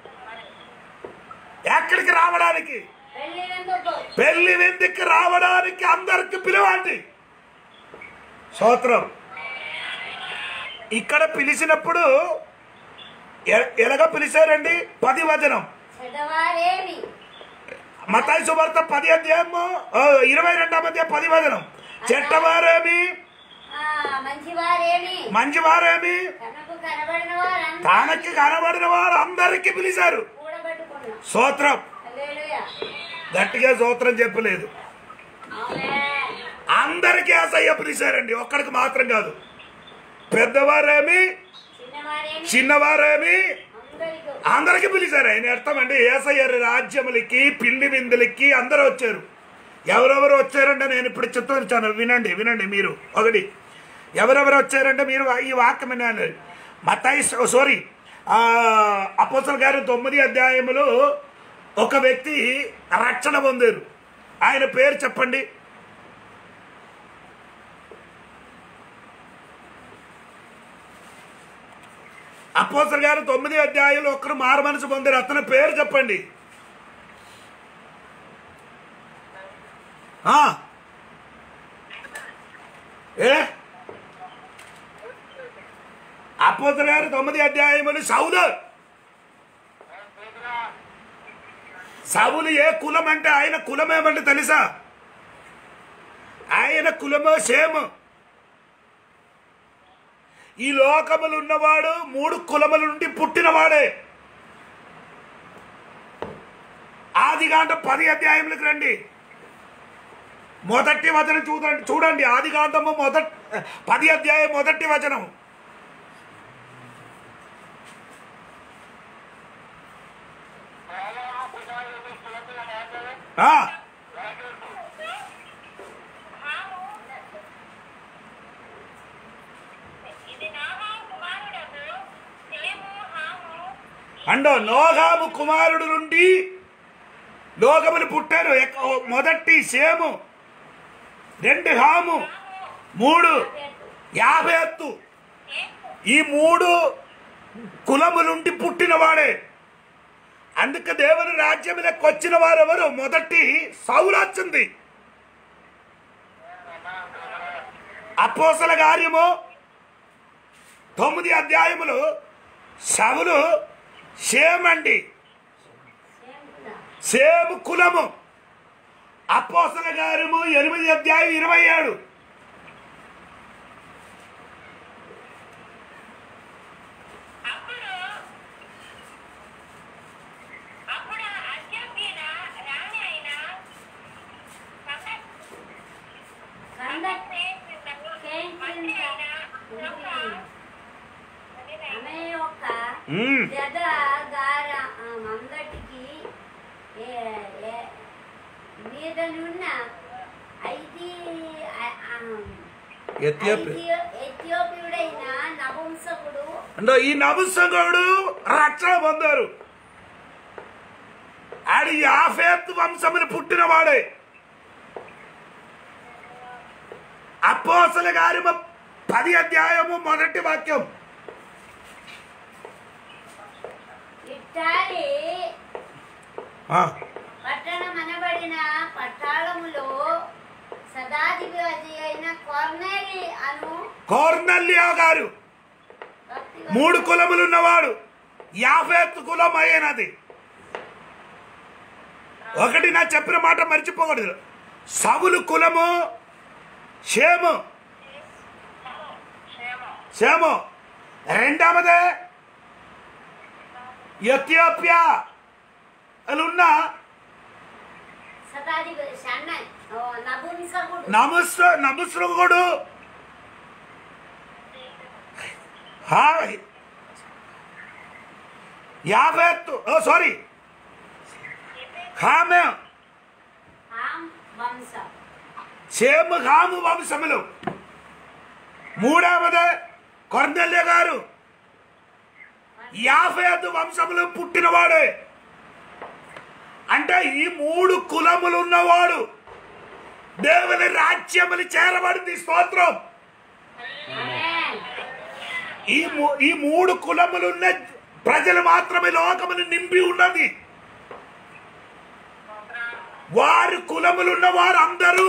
ఎక్కడికి రావడానికి పెళ్లి ఎందుకు పెళ్లి విందుకి రావడానికి అందరికి పిలవండి స్తోత్రం ఇక్కడ పిలిచినప్పుడు ఎ- ఎలాగ పిలిచారండి పది వచనం చెడ్డవారేమి మతాయి సువార్త పది అధ్యాయము ఆ, ఇరవై రెండవ అధ్యాయం పది వచనం చెట్టవారేమి ఆ, మంచివారేమి మంచివారేమి తనకు కనబడిన వారంతా తనకి కనబడిన వారు అందరికి పిలిచారు కూడబెట్టుకున్నాం స్తోత్రం హల్లెలూయా గట్టిగా స్తోత్రం చెప్పలేదు ఆమేన్ అందరికీ అసహ్య పిలిచారండి ఒక్కడికి మాత్రం కాదు పెద్దవారేమి చిన్నవారేమి చిన్నవారేమి అందరికీ అందరికి పిలిచారు ఆయన అర్థం అండి ఏసయ్య రాజ్యములకి పిండి విందులకి అందరూ వచ్చారు ఎవరెవరు వచ్చారంటే నేను ఇప్పుడు చెప్తాను వినండి వినండి మీరు ఒకటి ఎవరెవరు వచ్చారంటే మీరు ఈ వాక్యం వినండి మతాయి సారీ అపోసల్ గారు తొమ్మిది అధ్యాయములో ఒక వ్యక్తి రక్షణ పొందారు ఆయన పేరు చెప్పండి అపోసల్ గారు తొమ్మిది అధ్యాయులు ఒక్కరు మారు మనసు పొందారు అతని పేరు చెప్పండి ఆ. ఏ అపోసల్ గారు తొమ్మిది అధ్యాయములు సౌలు సౌలు ఏ కులం అంటే ఆయన కులం ఏమంటే తెలుసా ఆయన కులమో సేము ఈ లోకములు ఉన్నవాడు మూడు కులముల నుండి పుట్టినవాడే ఆదిగాండ పది అధ్యాయములకు రండి మొదటి వచనం చూడండి చూడండి ఆదిగాండము మొదటి పది అధ్యాయం మొదటి వచనం ఆ, హాము ఇది నాహా కుమారుడకు సేము హాము అండో నోగాము కుమారుడు నుండి లోకములు పుట్టారు ఎక్క- మొదటి సేము రెండు హాము మూడు యాభై ఎత్తు ఈ మూడు కులము నుండి పుట్టినవాడే అందుకే దేవుని రాజ్యములకు వచ్చిన వారెవరు మొదటి సౌలు వచ్చింది అపోసల కార్యము తొమ్మిది అధ్యాయములు సవులు సేమండి సేము కులము అపోసల కార్యము ఎనిమిది అధ్యాయం ఇరవై ఏడు అప్పుడు అప్పుడు అత్యంతీన రాణి అయిన కందక్ మంత్రి అయిన యొక్క ఆమె యొక్క మ్మ్. జద గార ఆ మందటికి ఏ- ఏ- మీదనున్న ఐది ఆ- ఆ, ఎథియోపియా ఐథియో- ఎథియోపియుడైన నపుంసకుడు అంటే ఈ నపుంసకుడు రక్షణ పొందారు ఆడి యాఫేత్ వంశముని పుట్టినవాడే అపోసల గారి పది అధ్యాయము మొదటి వాక్యం ఇట్టాలి ఆ, పట్టణమనబడిన పట్టాళములో సదాధిపతి అయిన కొర్నేలి అను కోర్నల్లియా గారు భక్తి మూడు కులములు ఉన్నవాడు యాఫేత్ కులం అయినది ఒకటి నా చెప్పిన మాట మర్చిపోకూడదు సవులు కులము షేము షేము రెండవదే ఎథియోపియా ఉన్న సదాధిపతి షన్నై నపుంసకుడు నముస్ నముస్రుగుడు యాభెత్తు ఓ సారీ హామే హామ్ వంశం సేము హాము వంశములు మూడవది కొర్నెల్య గారు యాభైదు వంశములు పుట్టినవాడే అంటే ఈ మూడు కులములు ఉన్నవాడు దేవుని రాజ్యములు చేరబడింది స్తోత్రం ఆమేన్ ఈ మూ- ఈ మూడు కులములున్న ప్రజలు మాత్రమే లోకమును నింపి ఉన్నది వారి కులములున్న వారు అందరూ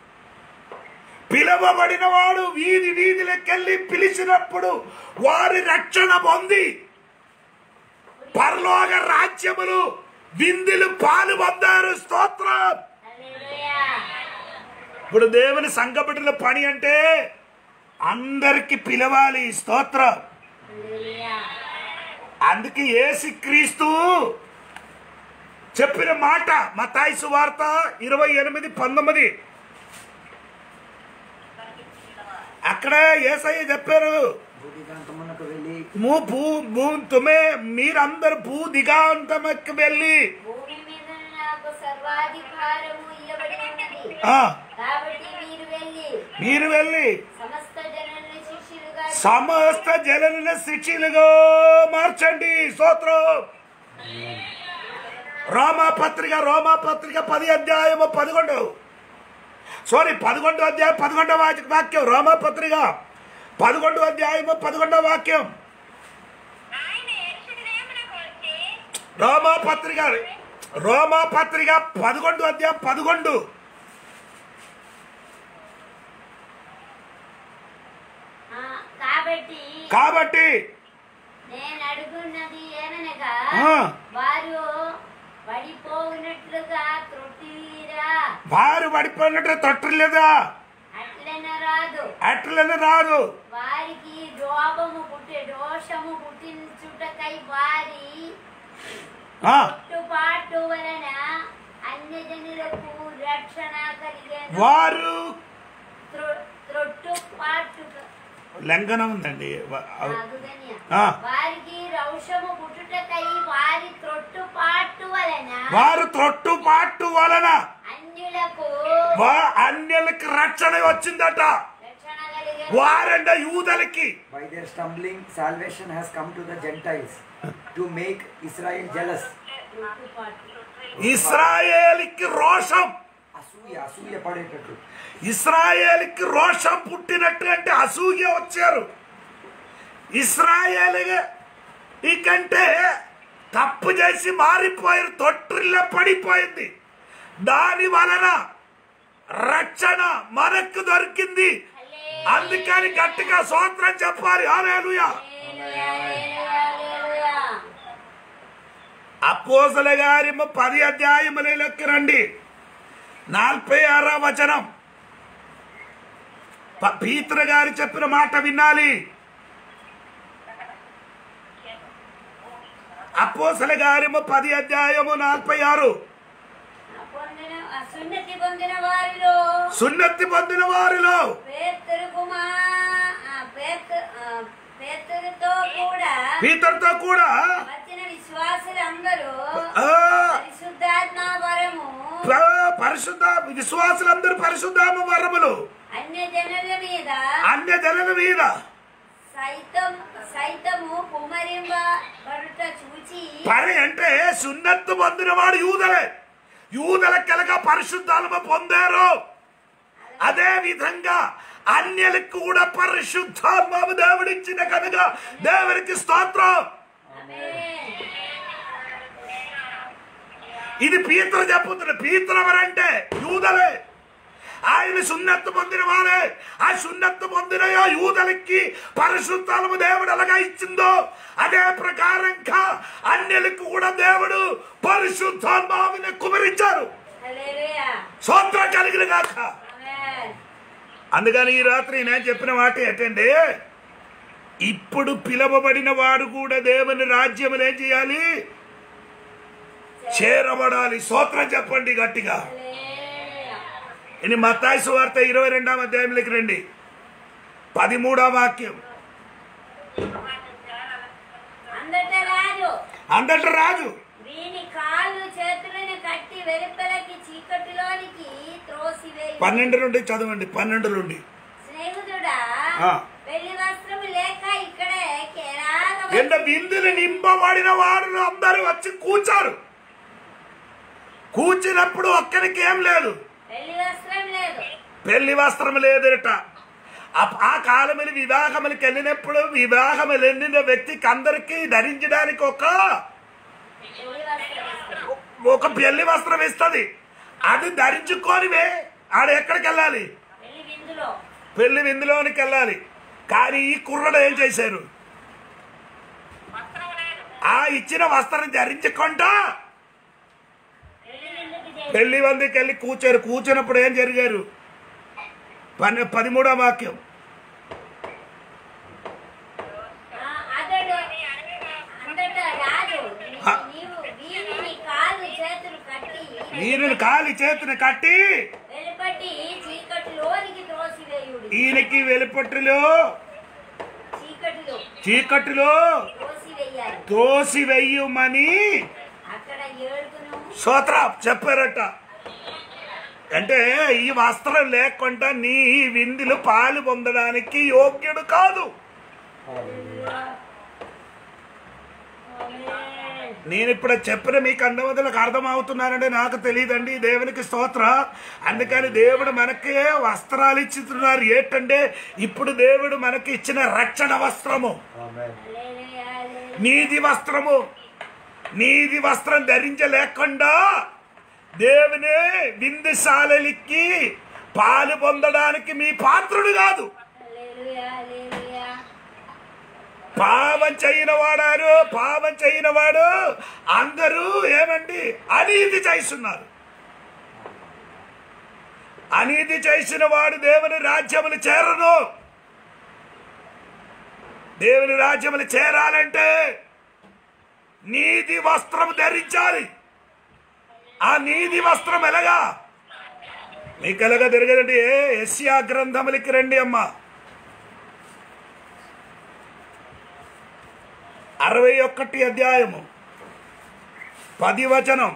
పిలవబడిన వాడు వీధి వీధిలోకెళ్ళి పిలిచినప్పుడు వారి రక్షణ పొంది పరలోక రాజ్యములు విందులు పాలు పొందారు స్తోత్రం హల్లెలూయా ఇప్పుడు దేవుని సంఘపడిన పని అంటే అందరికి పిలవాలి స్తోత్రం హల్లెలూయా అందుకే ఏసి క్రీస్తు చెప్పిన మాట మతాయిసు వార్త ఇరవై ఎనిమిది పంతొమ్మిది అక్కడ ఏసయ్య చెప్పారు భూదిగాంతమునకు వెళ్ళి మూ భూ భూ తుమే మీరందరు భూ దిగాంతమకి వెళ్ళి భూమి మీద నాకు సర్వాధికారము ఇవ్వబడి ఉన్నది ఆ, కాబట్టి మీరు వెళ్ళి మీరు వెళ్ళి సమస్త జనులను శిష్యులుగా సమస్త జనులను శిక్షలుగా మార్చండి స్తోత్రం రోమా పత్రిక రోమా పత్రిక పది అధ్యాయము పదకొండు సారీ పదకొండు అధ్యాయం పదకొండవ వాక్య- వాక్యం రోమా పత్రిక పదకొండు అధ్యాయము పదకొండవ వాక్యం ఆయన ఎరుషలేమునకు వచ్చి రోమా పత్రిక రోమా పత్రిక పదకొండు అధ్యాయం పదకొండు ఆ, కాబట్టి కాబట్టి నేను అడుగున్నది ఏమనగా ఆ. వారు పడిపోయినట్లుగా త్రొట్టిరా వారు పడిపోయినట్టు తొట్టలేదా అట్లన రాదు అట్లని రాదు వారికి రోగము పుట్టి దోషము పుట్టించుటకై వారి ఆ, కట్టుబాటు వలన అన్యజనులకు రక్షణ కలిగే వారు త్రొట్టుపాటు లంఘనం ఉందండి వ- నాగుదన్య. ఆ. వారికి రౌషము పుట్టుటకై వారి త్రొట్టుపాటు వలన వారు త్రొట్టుపాటు వలన అన్యులకు వా- అన్యులకి రక్షణ వచ్చిందట రక్షణ కలిగే వారంట యూదలకి by their stumbling salvation has come to the gentiles to make israel jealous త్రొట్టుపాటు ఇస్రాయేల్కి రోషం అసూయ అసూయ పడేటట్టు ఇస్రాయేల్కి రోషం పుట్టినట్టు అంటే అసూయ వచ్చారు ఇస్రాయేల్ ఇకంటే తప్పు చేసి మారిపోయారు తొట్టిల్ల పడిపోయింది దాని వలన రక్షణ మనకు దొరికింది అందుకని గట్టిగా సోత్రం చెప్పాలి హల్లెలూయా హల్లెలూయా, హల్లెలూయా, హల్లెలూయా. అపోసల గారి పది అధ్యాయములకి రండి నలభై ఆరో వచనం ప- పీతర గారు చెప్పిన మాట వినాలి అపోసల గారి పది అధ్యాయము నలభై ఆరు ఆ పొందిన ఆ సున్నతి పొందిన వారిలో సున్నతి పొందిన వారిలో పేతురు కుమా ఆ పేతు ఆ పేతురుతో కూడా పీతరుతో కూడా వచ్చిన విశ్వాసులందరూ ఆ, పరిశుద్ధాత్మ వరము ప- పరిశుద్ధ విశ్వాసులందరూ పరిశుద్ధామ వరములు అన్య జనుల మీద అన్య జనుల మీద సైతం సైతము కుమరింప పడుట చూచి పరి అంటే సున్నత్తు పొందిన వాడు యూదలే యూదల కలగా పరిశుద్ధాత్మ పొందారు అదే విధంగా అన్యులకు కూడా పరిశుద్ధాత్మ దేవుడిచ్చిన కనుక దేవునికి స్తోత్రం ఆమేన్. ఇది పీతలు చెప్పుతున్న పీతలు ఎవరంటే యూదలే ఆయన సున్నత్తు పొందిన వారే ఆ సున్నత్తు పొందిన ఆ యూదలకి పరిశుద్ధాత్మ దేవుడు ఎలాగా ఇచ్చిందో అదే ప్రకారంగా అన్యులకు కూడా దేవుడు పరిశుద్ధాత్మావిని కుమరించారు హల్లెలూయా. సోత్రం కలిగిన గాక ఆమేన్. అందుకని ఈ రాత్రి నేను చెప్పిన మాట ఏంటంటే ఇప్పుడు పిలవబడిన వాడు కూడా దేవుని రాజ్యములు ఏం చేయాలి చేరబడాలి సోత్రం చెప్పండి గట్టిగా హల్లెలూయా. ఇది మత్తాయి సువార్త ఇరవై రెండవ అధ్యాయంలోకి రండి పదిమూడవ వాక్యం అందట రాజు అందట రాజు వీని కాళ్ళు చేతులను కట్టి వెలుపలకి చీకటిలోనికి త్రోసివేయి పన్నెండు నుండి చదవండి పన్నెండు నుండి స్నేహితుడా ఆ. పెళ్లి వస్త్రం లేక ఇక్కడే కేరాల ఎండ బిందులు నింపబడిన వారు అందరూ వచ్చి కూర్చారు కూర్చున్నప్పుడు ఒక్కరికి ఏం లేదు పెళ్లి వస్త్రం లేదు పెళ్లి వస్త్రం లేదట ఆ- ఆ కాలములు వివాహములకు వెళ్ళినప్పుడు వివాహములు వెళ్ళిన వ్యక్తికి అందరికీ ధరించడానికి ఒక పెళ్లి వస్త్రం ఇస్తారు. ఒక పెళ్లి వస్త్రం ఇస్తుంది అది ధరించుకోనివే ఆడ ఎక్కడికి వెళ్ళాలి పెళ్లి విందులో పెళ్లి విందులోనికి వెళ్ళాలి కానీ ఈ కుర్రడు ఏం చేశారు వస్త్రం లేదు ఆ ఇచ్చిన వస్త్రం ధరించకుండా పెళ్లి విందుకి చేసి పెళ్లి మందికి వెళ్ళి కూర్చారు కూర్చున్నప్పుడు ఏం జరిగారు పని పదిమూడో వాక్యం ఆ, అతడు అంతటా రాజు ఆ. నీవు వీరిని కాళ్ళు చేతులు కట్టి వీరిని కాలి చేతిని కట్టి వెలుపట్టి చీకటిలోనికి త్రోసివేయుడు ఈయనకి వెలుపట్టులో చీకటిలో చీకటిలో త్రోసివేయాలి తోసి వెయ్యమని అక్కడ ఏడుపును స్తోత్ర చెప్పారట అంటే ఈ వస్త్రం లేకుండా నీ విందులు పాలు పొందడానికి యోగ్యుడు కాదు నేను ఇప్పుడు చెప్పిన మీకు అందవదలకు అర్థమవుతున్నారంటే నాకు తెలియదండి దేవునికి స్తోత్ర అందుకని దేవుడు మనకి వస్త్రాలు ఇచ్చుతున్నారు ఏంటంటే ఇప్పుడు దేవుడు మనకి ఇచ్చిన రక్షణ వస్త్రము హల్లెలూయా, హల్లెలూయా. నీది వస్త్రము నీది వస్త్రం ధరించలేకుండా దేవుని విందుశాలకి పాలు పొందడానికి మీ పాత్రుడు కాదు హల్లెలూయా, హల్లెలూయా. పాపం చేయని వాడారు పాపం చేయని వాడు అందరూ ఏమండి అనీతి చేస్తున్నారు అనీతి చేసిన వాడు దేవుని రాజ్యములు చేరను దేవుని రాజ్యములు చేరాలంటే నీతి వస్త్రం ధరించాలి ఆ నీతి వస్త్రం ఎలాగా మీకు ఎలాగా తిరగదండి ఎస్యా గ్రంథములకి రండి అమ్మా అరవై ఒకటి అధ్యాయము పది వచనం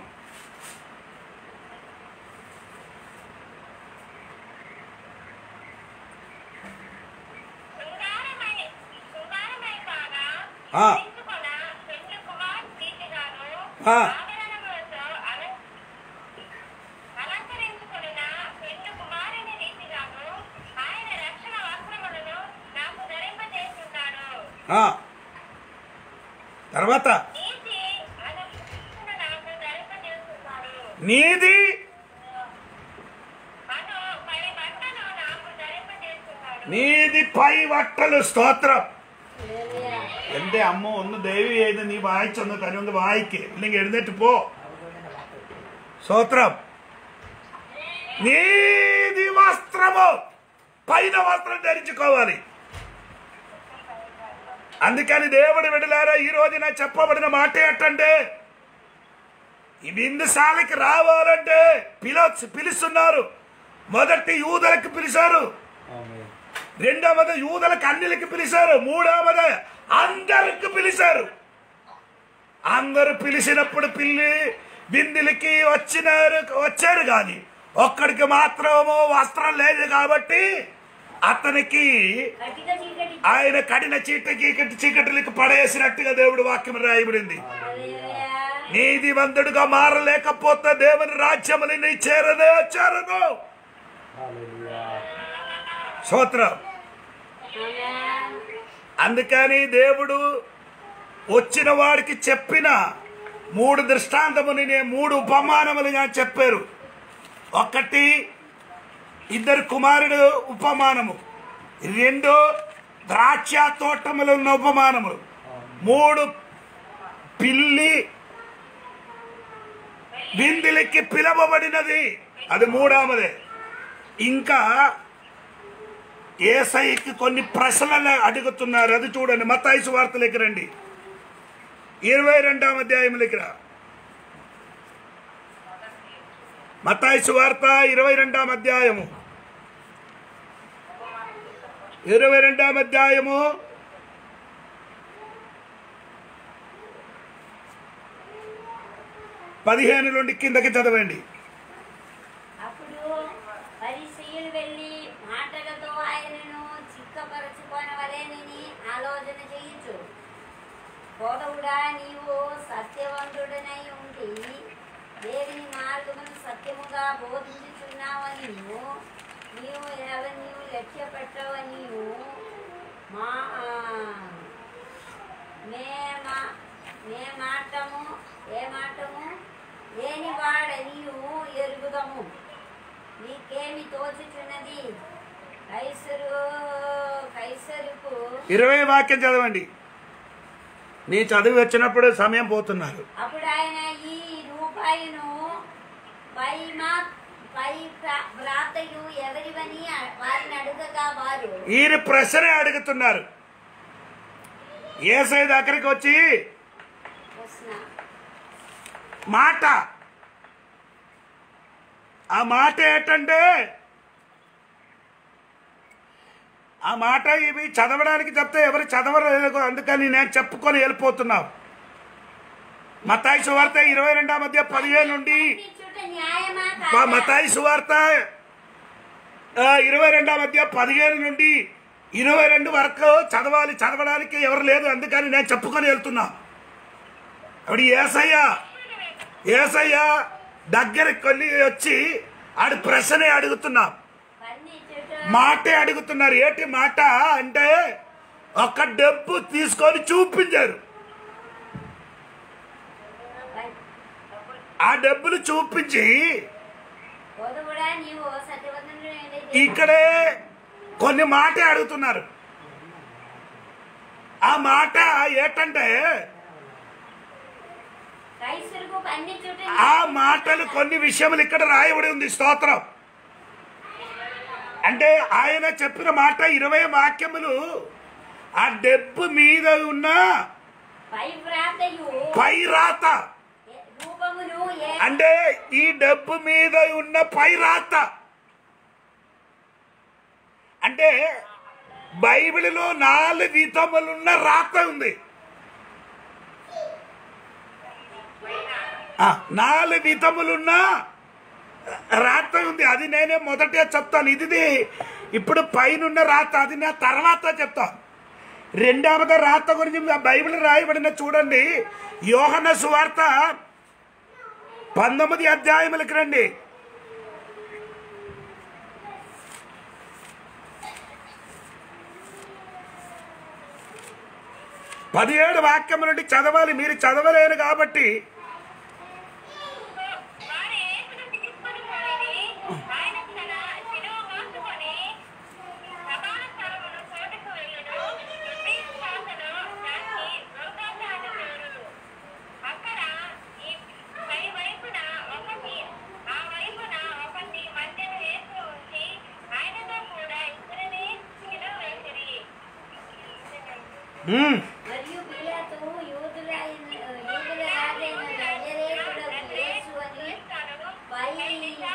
శృంగారమై శృంగారమై కాగా ఆ. ఎంచుకొన పెండ్లి కుమార్ ప్రీతిగాను ఆ. ఆభరణములతో అల- అలంకరించుకొనిన పెండ్లి కుమారుని రీతిగాను ఆయన రక్షణ వస్త్రములను నాకు ధరింపజేస్తున్నాడు ఆ. తర్వాత నీతి అను శిక్షను నాకు ధరింపజేస్తున్నాడు నీది అను పై బట్టను నాకు ధరింపజేస్తున్నాడు నీది పై వట్టలు స్తోత్రం హల్లెలూయా. എന്റെ അമ്മ ഒന്ന് ദയവ് ചെയ്ത് നീ വായിച്ചൊന്ന് തന്നെ ഒന്ന് വായിക്ക് ഇല്ലെങ്കിൽ എഴുന്നേറ്റ് പോ സ്തോത്രം నీది వస్త్రము పైన వస్త్రం ధరించుకోవాలి అందుకని దేవుడు విడలారా ఈ రోజున చెప్పబడిన మాట ఏంటంటే ఈ బిందుశాలకి రావాలంటే పిల పిలుస్తున్నారు మొదటి యూదులకు పిలిచారు రెండవది యూదులకు అన్నిలకి పిలిచారు మూడవది అందరికి పిలిచారు అందరు పిలిచినప్పుడు పిల్లి బిందులకి వచ్చినారు వచ్చారు కానీ ఒక్కడికి మాత్రము వస్త్రం లేదు కాబట్టి అతనికి కటిక చీకటి ఆయన కడిన చీకటి చీకటి చీకటికి పడేసినట్టుగా దేవుడు వాక్యం రాయబడింది హల్లెలూయా. నీతివంతుడుగా మారలేకపోతే దేవుని రాజ్యముని నీ చేరనే చేరను స్తోత్రం ఆమేన్. అందుకని దేవుడు వచ్చిన వాడికి చెప్పిన మూడు దృష్టాంతముని నే- మూడు ఉపమానములుగా చెప్పారు ఒకటి ఇద్దరు కుమారుడు ఉపమానము రెండు ద్రాక్ష తోటములు ఉన్న ఉపమానములు మూడు పిల్లి బిందిలికి పిలవబడినది అది మూడవదే ఇంకా ఏసైకి కొన్ని ప్రశ్నలు అడుగుతున్నారు అది చూడండి మతాయిసు వార్తలకి రండి ఇరవై రెండవ అధ్యాయంలోకి రా మతాయిసు వార్త ఇరవై రెండవ అధ్యాయము ఇరవై రెండవ అధ్యాయము పదిహేను నుండి కిందకి చదవండి అప్పుడు పరిశీలు వెళ్ళి మాటలతో ఆయనను చిక్కపరచుకొనవలేనని ఆలోచన చేయొచ్చు కోటవుడా నీవు సత్యవంతుడనై ఉండి దేవుని మార్గమును సత్యముగా బోధించుచున్నావని నీవు ఎవరు నీవు లక్ష్య పెట్టవని మా మేమా మే మాటము ఏ మాటము లేని వాడనియు ఎరుగుదము నీకేమి తోచుచున్నది కైసరు కైసరుకు ఇరవై వాక్యం చదవండి నీ చదివి వచ్చినప్పుడు సమయం పోతున్నారు అప్పుడు ఆయన ఈ రూపాయిను పై మా పై ప్రా- వ్రాతయు ఎవరివని వారిని అడుగగా వారు ఈయన ప్రశ్నే అడుగుతున్నారు ఏసై దగ్గరికి వచ్చి ప్రశ్న మాట ఆ మాట ఏంటంటే ఆ మాట ఇవి చదవడానికి చెప్తే ఎవరు చదవలేదు అందుకని నేను చెప్పుకొని వెళ్ళిపోతున్నావు మతాయి సువార్త ఇరవై రెండో మధ్య పదిహేను నుండి ఖండించుట న్యాయమా మా కాదా? మతాయి సువార్త ఆ, ఇరవై రెండో మధ్య పదిహేను నుండి ఇరవై రెండు వరకు చదవాలి చదవడానికి ఎవరు లేదు అందుకని నేను చెప్పుకొని వెళ్తున్నా అప్పుడు ఏసయ్య ఏసయ్య దగ్గరికి వెళ్ళి వచ్చి ఆడి ప్రశ్నే అడుగుతున్నా ఖండించుట మాటే అడుగుతున్నారు ఏంటి మాట అంటే ఒక డబ్బు తీసుకొని చూపించారు ఆ డబ్బులు చూపించి పొదుగుడా నీవు సత్యవంతుడు ఇక్కడే కొన్ని మాటే అడుగుతున్నారు ఆ మాట ఏంటంటే కైసరుకు ఖండించుట ఆ మాటలు కొన్ని విషయములు ఇక్కడ రాయబడి ఉంది స్తోత్రం అంటే ఆయన చెప్పిన మాట ఇరవై వాక్యములు ఆ డబ్బు మీద ఉన్న పై వ్రాతయు పై రాత రూపమును ఏ అంటే ఈ డబ్బు మీద ఉన్న పై రాత అంటే బైబిల్లో నాలుగు విధములున్న రాత ఉంది ఆ, నాలుగు విధములున్న రాత ఉంది అది నేనే మొదటే చెప్తాను ఇది ఇప్పుడు పైనున్న రాత అది నా తర్వాత చెప్తాను రెండవది రాత గురించి ఆ బైబిల్ రాయబడిన చూడండి యోహన సువార్త పంతొమ్మిది అధ్యాయములకి రండి పదిహేడు వాక్యము నుండి చదవాలి మీరు చదవలేరు కాబట్టి వారు యేసును తీసుకొని పోయిరి. ఆయన తన శిలువ మోసుకొని సమాన స్థలమున చోటుకు వెళ్ళెను. ఉదయం శాసనం దానికి గొల్గొతా అని పేరు. అక్కడ ఈ పై వైపున ఒకటి, ఆ వైపున ఒకటి మధ్యన యేసు ఉంచి, ఆయనతో కూడా ఇద్దరిని శిలువ వేసిరి. ఉమ్, మరియు పిలాతు యూదులైన యూదుల రాజైన నజరేయుడగు యేసు అని పై పై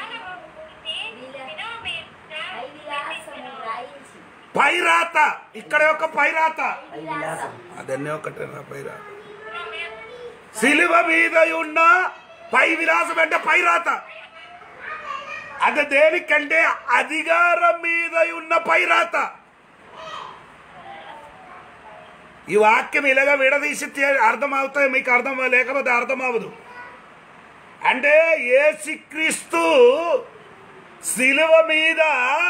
విలాసము రాయించి పై రాత ఇక్కడ ఒక పై రాత ఐ విలాసం అదన్నీ ఒకటే పై రాత సిలువ మీద ఉన్న పై విలాసం అంటే పై రాత అది దేనికంటే అధికారం మీద ఉన్న పై రాత ఈ వాక్యం ఇలాగ విడదీసి తే- అర్థమవుతాయి మీకు అర్థం లేకపోతే అర్థం అవ్వదు అంటే ఏసుక్రీస్తు శిలువ మీద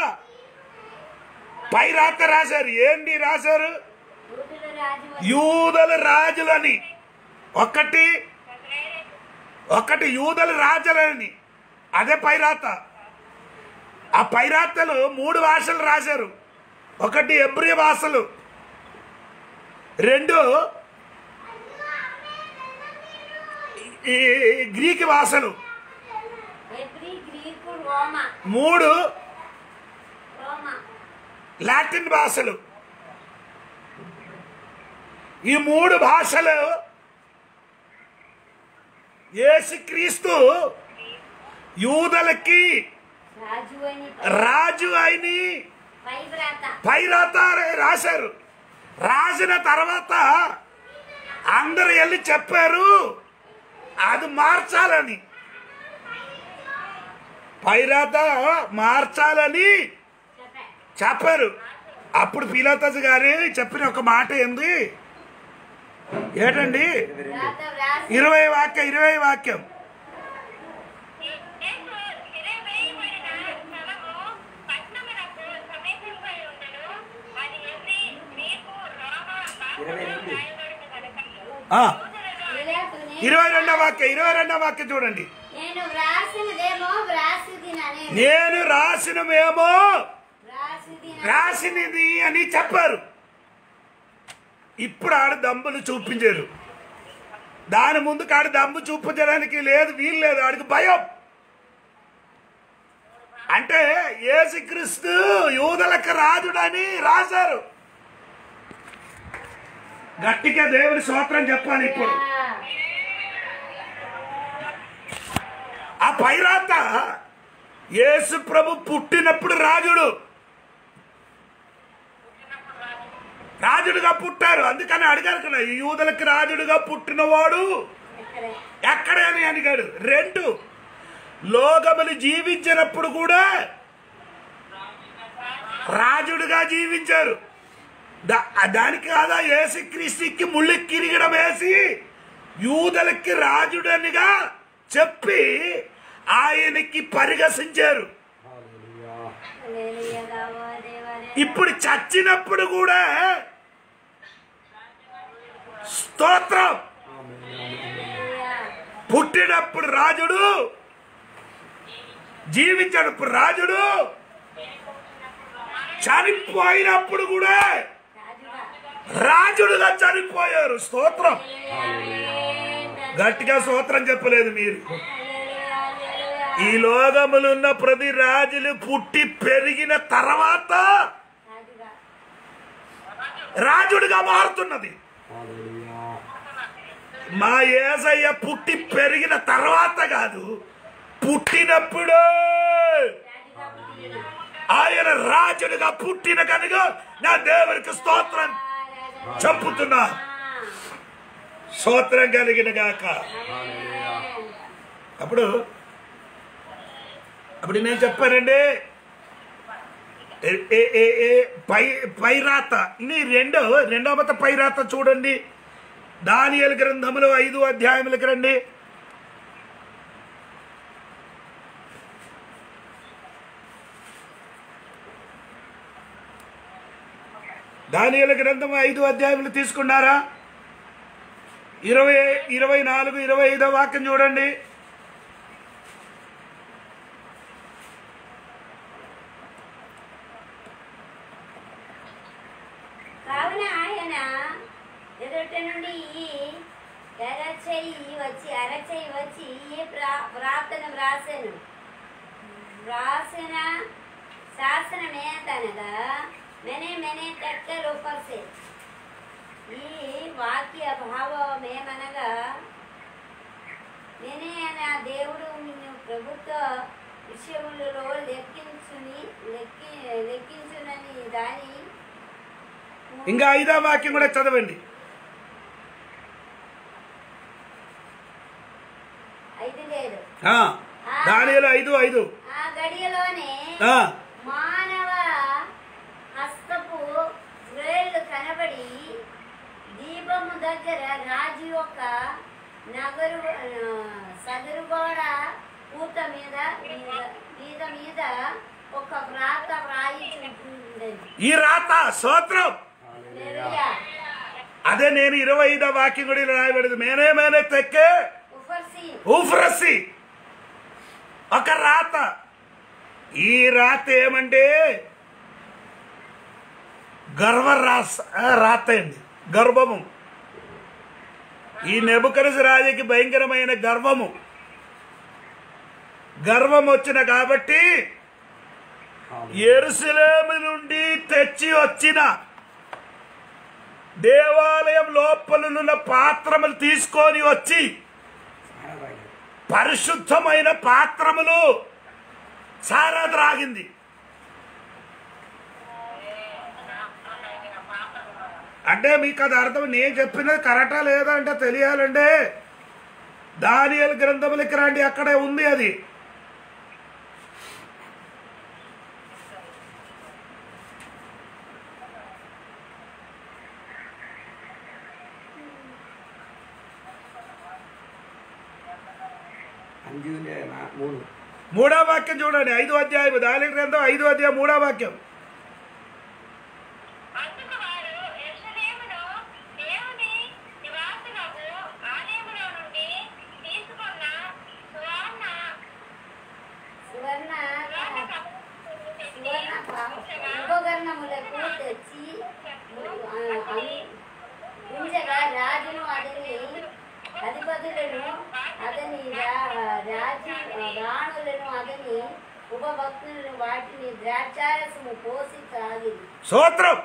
పై రాత రాశారు ఏంటి రాశారు యూదుల రాజు అని యూదల రాజులని ఒకటి ఒకటి యూదల రాజులని అదే పైరాత ఆ పైరాతలు మూడు భాషలు రాశారు ఒకటి ఎబ్రి భాషలు రెండు ఈ గ్రీక్ భాషలు ఎబ్రి గ్రీకు రోమా మూడు రోమా లాటిన్ భాషలు ఈ మూడు భాషలు యేసుక్రీస్తు యూదలకి రాజు అని రాజు అయిని పై వ్రాత పైరాత రాశారు రాసిన తర్వాత అందరు వెళ్ళి చెప్పారు అది మార్చాలని పైరాత మార్చాలని చెప్పా చెప్పారు అప్పుడు పీలాతస్ గారు చెప్పిన ఒక మాట ఏంది ఏంటండి వ్రాత వ్రాసి ఇరవై వాక్యం ఇరవై వాక్యం యేసు శిలువ వేయబడిన స్థలము పట్టణం ఆ, ఇలాగునే ఇరవై రెండో వాక్యం ఇరవై రెండో వాక్యం చూడండి నేను వ్రాసినదేమో వ్రాసిదిననే నేను రాసినమేమో వ్రాసిదిన రాసినది అని చెప్పారు ఇప్పుడు ఆడ దమ్ములు చూపించారు దాని ముందు కాడు దమ్ము చూపించడానికి లేదు వీలు లేదు ఆడికి భయం అంటే యేసుక్రీస్తు యూదలకు రాజుడని రాశారు గట్టిగా దేవుని స్తోత్రం చెప్పాలి ఇప్పుడు ఆ పైరాత యేసు ప్రభు పుట్టినప్పుడు రాజుడు రాజుడుగా పుట్టారు అందుకని అడిగారు కదా ఈ యూదులకి రాజుడుగా పుట్టినవాడు ఎక్కడే ఎక్కడే అని అడిగాడు రెండు లోకములు జీవించినప్పుడు కూడా రాజుడుగా జీవించారు దా- దానికి కాదా యేసుక్రీస్తుకి ముళ్ళు కిరిగడం వేసి యూదలకి రాజుడనిగా చెప్పి ఆయనకి పరిగసించారు Hallelujah. హల్లెలూయా ఓ దేవరే ఇప్పుడు చచ్చినప్పుడు కూడా స్తోత్రం హల్లెలూయా పుట్టినప్పుడు రాజుడు జీవించినప్పుడు రాజుడు చనిపోయినప్పుడు కూడా రాజుగా రాజుడుగా చనిపోయారు స్తోత్రం హల్లెలూయా గట్టిగా స్తోత్రం చెప్పలేదు మీరు హల్లెలూయా ఈ లోకములున్న ప్రతి రాజులు పుట్టి పెరిగిన తర్వాత రాజుగా రాజుడిగా మారుతున్నది Hallelujah. మా ఏసయ్య పుట్టి పెరిగిన తర్వాత కాదు పుట్టినప్పుడే రాజుగా పుట్టిన ఆయన రాజుడిగా పుట్టిన కనుక నా దేవునికి స్తోత్రం చెప్పుతున్నా స్తోత్రం కలిగిన గాక అప్పుడు అప్పుడు నేను చెప్పానండి ఏ- ఏ- ఏ- ఏ పై పైరాత నీ రెండో రెండో మత పైరాత చూడండి దానియలు గ్రంథములు ఐదు అధ్యాయములకు రండి దానియల గ్రంథం ఐదు అధ్యాయములు తీసుకున్నారా ఇరవై ఇరవై నాలుగు ఇరవై ఐదో వాక్యం చూడండి కావున ఆయన ఎదుట నుండి ఈ అరచేయి వచ్చి అరచేయి వచ్చి ఈ ప్రా- ప్రార్థన వ్రాసెను వ్రాసిన శాసనమేతనగా మెనే మెనే టెక్కలు పర్సే ఈ వాక్య భావమేమనగా నేనే అనే ఆ దేవుడు నిన్ను ప్రభుత్వ విషయములలో లెక్కించుని లెక్కి లెక్కించునని దాని ఇంకా ఐదో వాక్యం కూడా చదవండి ఐదు లేదు ఆ, దానియలు ఐదు ఐదు ఆ గడియలోనే ఆ, మానవ హస్తపు వేళ్ళు కనబడి దీపము దగ్గర రాజు యొక్క నగరు ఆ, సదురు గోడ పూత మీద మీద- మీద మీద ఒక వ్రాత వ్రాయించుండేది ఈ రాత స్తోత్రం హల్లెలూయా. అదే నేను ఇరవై ఐదో వాక్యం కూడా ఇలా రాయబడింది మేనే మేనే తెక్కే ఉఫర్సి ఊఫ్రసి ఒక రాత ఈ రాత ఏమంటే గర్వ రాస ఆ, రాత అండి గర్వము ఈ నెబుకరసి రాజుకి భయంకరమైన గర్వము గర్వం వచ్చిన కాబట్టి ఎరుసలేము నుండి తెచ్చి వచ్చిన దేవాలయం లోపలనున్న పాత్రములు తీసుకొని వచ్చి పరిశుద్ధమైన పాత్రములు సారా త్రాగింది అంటే మీకు అది అర్థం నేను చెప్పినది కరెక్టా లేదా అంటే తెలియాలంటే దానియల్ గ్రంథములకి రండి అక్కడే ఉంది అది అంజు నా- మూడు మూడో వాక్యం చూడండి ఐదో అధ్యాయం దాని గ్రంథం ఐదో అధ్యాయం మూడో వాక్యం అందుకు వారు యెరూషలేములో దేవుని నివాసులకు ఉపకరణములకు తెచ్చి ఆ, అం- ఉంచగా రాజును అతని అధిపతులను అతని రా- రాజు రాణులను అతని ఉపభక్తులను వాటిని ద్రాక్షారసము పోసి తాగింది సూత్రం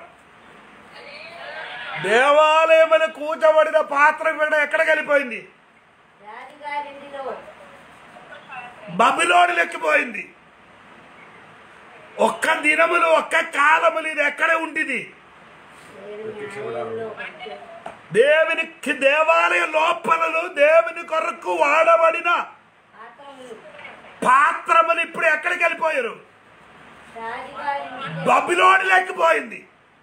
దేవాలయములు కూర్చబడిన పాత్ర కూడా ఎక్కడికి వెళ్ళిపోయింది రాజుగారింటిలో బబిలోని లెక్కిపోయింది ఒక్క దినములు ఒక్క కాలములు ఇది ఎక్కడ ఉండిది దేవుని ఆలయంలో దేవునికి దేవాలయ లోపలలు దేవుని కొరకు వాడబడిన పాత్రములు పాత్రములు ఇప్పుడు ఎక్కడికి వెళ్ళిపోయారు రాజుగారింటిలో బబిలోని లెక్కిపోయింది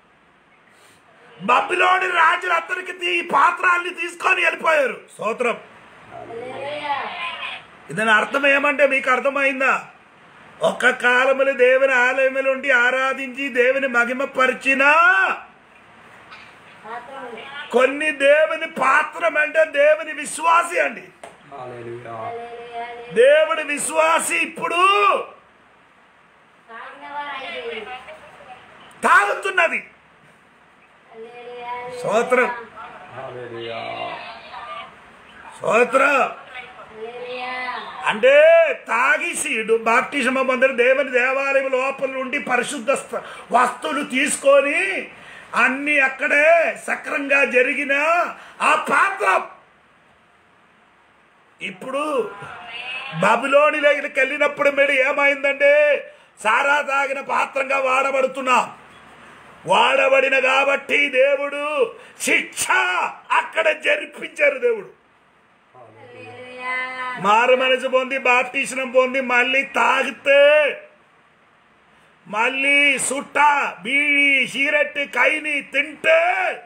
బబిలోని రాజులు అతనికి తీ- ఈ పాత్రాల్ని తీసుకొని వెళ్ళిపోయారు స్తోత్రం హల్లెలూయా. ఇదని అర్థం ఏమంటే మీకు అర్థమైందా ఒక్క కాలములు దేవుని ఆలయములు ఉండి ఆరాధించి దేవుని మహిమపరిచిన పాత్రములు కొన్ని దేవుని పాత్రం అంటే దేవుని విశ్వాసి అండి Hallelujah. హల్లెలూయా. దేవుని విశ్వాసి ఇప్పుడు తాగినవారు అయిపోయింది. తాగుతున్నది హల్లెలూయా. స్తోత్రం. Hallelujah. స్తోత్రం హల్లెలూయా. అంటే తాగిసీడు బాప్టిజం పొందిన దేవుని దేవాలయం లోపల నుండి పరిశుద్ధ స్థ- వస్తువులు తీసుకొని అన్ని అక్కడే సక్రంగా జరిగిన ఆ పాత్ర ఇప్పుడు బబులోనిలోకి వెళ్ళినప్పుడు మీరు ఏమైందంటే సారా తాగిన పాత్రంగా వాడబడుతున్నాం వాడబడిన కాబట్టి దేవుడు శిక్ష అక్కడ జరిపించారు దేవుడు హల్లెలూయా. మారు మనసు పొంది బాప్తీసనం పొంది మళ్ళీ తాగితే మళ్ళీ సుట్ట బీడి సిగరెట్ కైని తింటే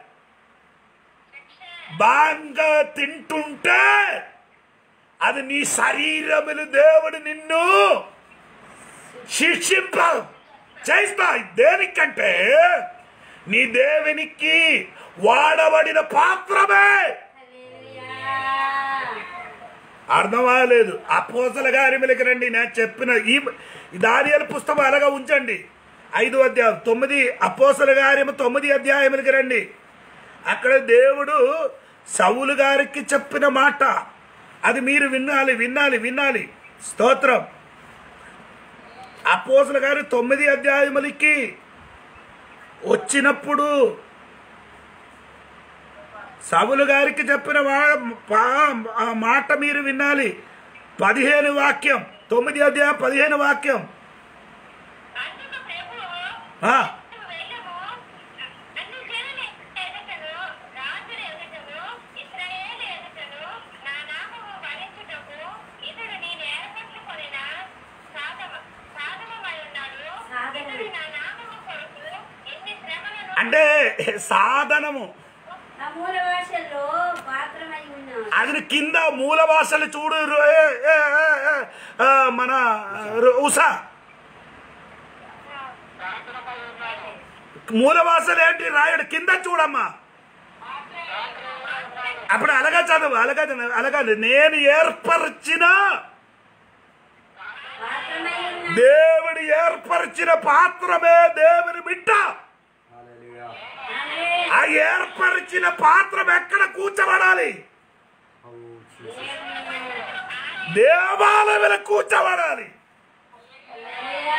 బాగా తింటుంటే అది నీ శరీరములు దేవుడు నిన్ను శిక్షింప చేస్తా దేనికంటే నీ దేవునికి వాడబడిన పాత్రమే హల్లెలూయా. అర్థం అవ్వలేదు అపోసల గారిమిలకి రండి నేను చెప్పిన ఈ ఈ దానియాల పుస్తకం అలాగా ఉంచండి ఐదు అధ్యాయం తొమ్మిది అపోసల గారిమ తొమ్మిది అధ్యాయములకి రండి అక్కడ దేవుడు సౌలు గారికి చెప్పిన మాట అది మీరు వినాలి వినాలి వినాలి స్తోత్రం అపోసల గారి తొమ్మిది అధ్యాయములకి వచ్చినప్పుడు సవులు గారికి చెప్పిన వా- పా- ఆ మాట మీరు వినాలి పదిహేను వాక్యం తొమ్మిది అధ్యాయం పదిహేను వాక్యం అందుకు ప్రభువు ఆ, నువ్వు వెళ్ళము అన్ని జనుల ఎదుటను రాజుల ఎదుటను ఇశ్రాయేలు ఎదుటను నా నామము వహించుటకు ఇతడు నేను ఏర్పరచుకొనిన సాధమ సాధనమై ఉన్నాడు సాధనము. ఇతడు నా నామము కొరకు ఎన్ని శ్రమలను అంటే సాధనము ఆ మూల భాషల్లో పాత్రమై ఉన్నాడు అది కింద మూల భాషలు చూడు ఏ, ఏ, ఏ, ఏ, ఆ, మన రు- ఉషా మూల భాషలు ఏంటి రాయడు కింద చూడమ్మా అప్పుడు అలాగా చదువు అలాగా చదువు, అలాగా నేను ఏర్పరిచిన పాత్రమై ఉన్నాడు దేవుడు ఏర్పరిచిన పాత్రమే దేవుని బిడ్డ Hallelujah. ఆమేన్. ఆ ఏర్పరిచిన పాత్రం ఎక్కడ కూర్చబడాలి Oh, Jesus. దేవాలయంలో కూర్చబడాలి హల్లెలూయా.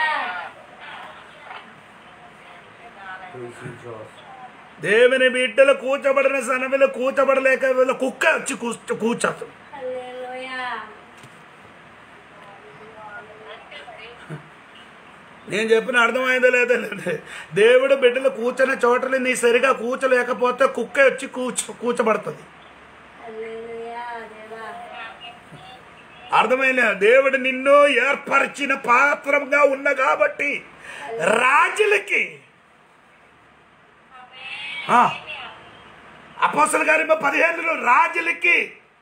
Praise you, Jesus. దేవుని బిడ్డలు కూర్చబడిన సనమిలో కూర్చబడలేక వీళ్ళ కుక్క వచ్చి కూర్చో కూర్చోదు హల్లెలూయా. నేను చెప్పిన అర్థమైందో లేదో లేదు దేవుడు బిడ్డలు కూర్చున్న చోటలు నీ సరిగా కూర్చోలేకపోతే కుక్క వచ్చి కూర్చో కూర్చబడుతుంది హల్లెలూయా దేవా. అర్థమైనా దేవుడు నిన్ను ఏర్పరిచిన పాత్రంగా ఉన్న కాబట్టి రాజులకి అపోసల గారి పదిహేనులో రాజులకి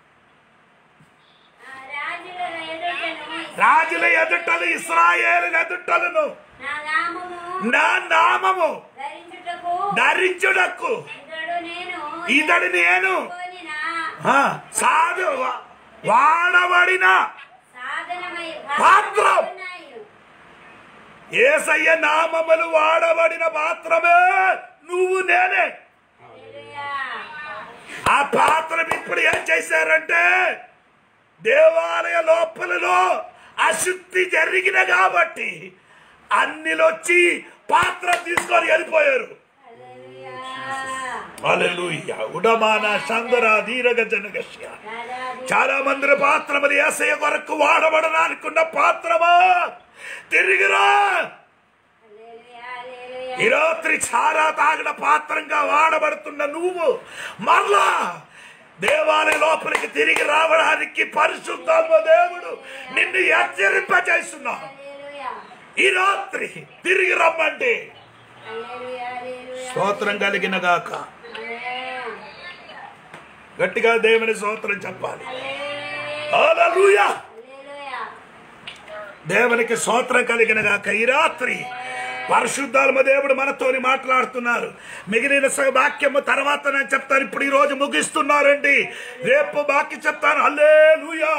ఆ రాజుల ఎదుటను రాజుల ఎదుటలు ఇస్రాయేలు ఎదుటలను నా నామము నా నామము ధరించుటకు ధరించుటకు ఇతడు నేను ఇతడు నేను కొనిన ఆ, సాధు వా- వాడబడిన సాధనమై పాత్రం. ఉన్నాయి. ఏసయ్య నామములు వాడబడిన మాత్రమే నువ్వు నేనే హల్లెలూయా. ఆ పాత్ర ఇప్పుడు ఏం చేశారంటే దేవాలయ లోపలలో అశుద్ధి జరిగిన కాబట్టి అన్నిలొచ్చి పాత్ర తీసుకొని వెళ్ళిపోయారు హల్లెలూయా. హల్లెలూయా ఉడమాన సందర దీరగ జనగస్య రాజాది చాలా మంది పాత్రములు ఏసయ్య కొరకు వాడబడడానికి ఉన్న పాత్రమా తిరిగిరా హల్లెలూయా, హల్లెలూయా. ఈ రాత్రి చారా తాగిన పాత్రంగా వాడబడుతున్న నువ్వు మరలా దేవాలయ లోపలికి తిరిగి రావడానికి పరిశుద్ధాత్మ దేవుడు నిన్ను హెచ్చరింపజేస్తున్నా హల్లెలూయా. ఈ రాత్రి తిరిగి రమ్మంటే హల్లెలూయా, హల్లెలూయా. స్తోత్రం కలిగిన గాక హల్లెలూయా. గట్టిగా దేవుని స్తోత్రం చెప్పాలి హల్లెలూయా. హల్లెలూయా హల్లెలూయా. దేవునికి స్తోత్రం కలిగిన గాక ఈ రాత్రి పరిశుద్ధాత్మ దేవుడు మనతోని మాట్లాడుతున్నారు మిగిలిన స- వాక్యము తర్వాత నేను చెప్తాను ఇప్పుడు ఈ రోజు ముగిస్తున్నారండి రేపు బాకి చెప్తాను అల్లే హల్లెలూయా.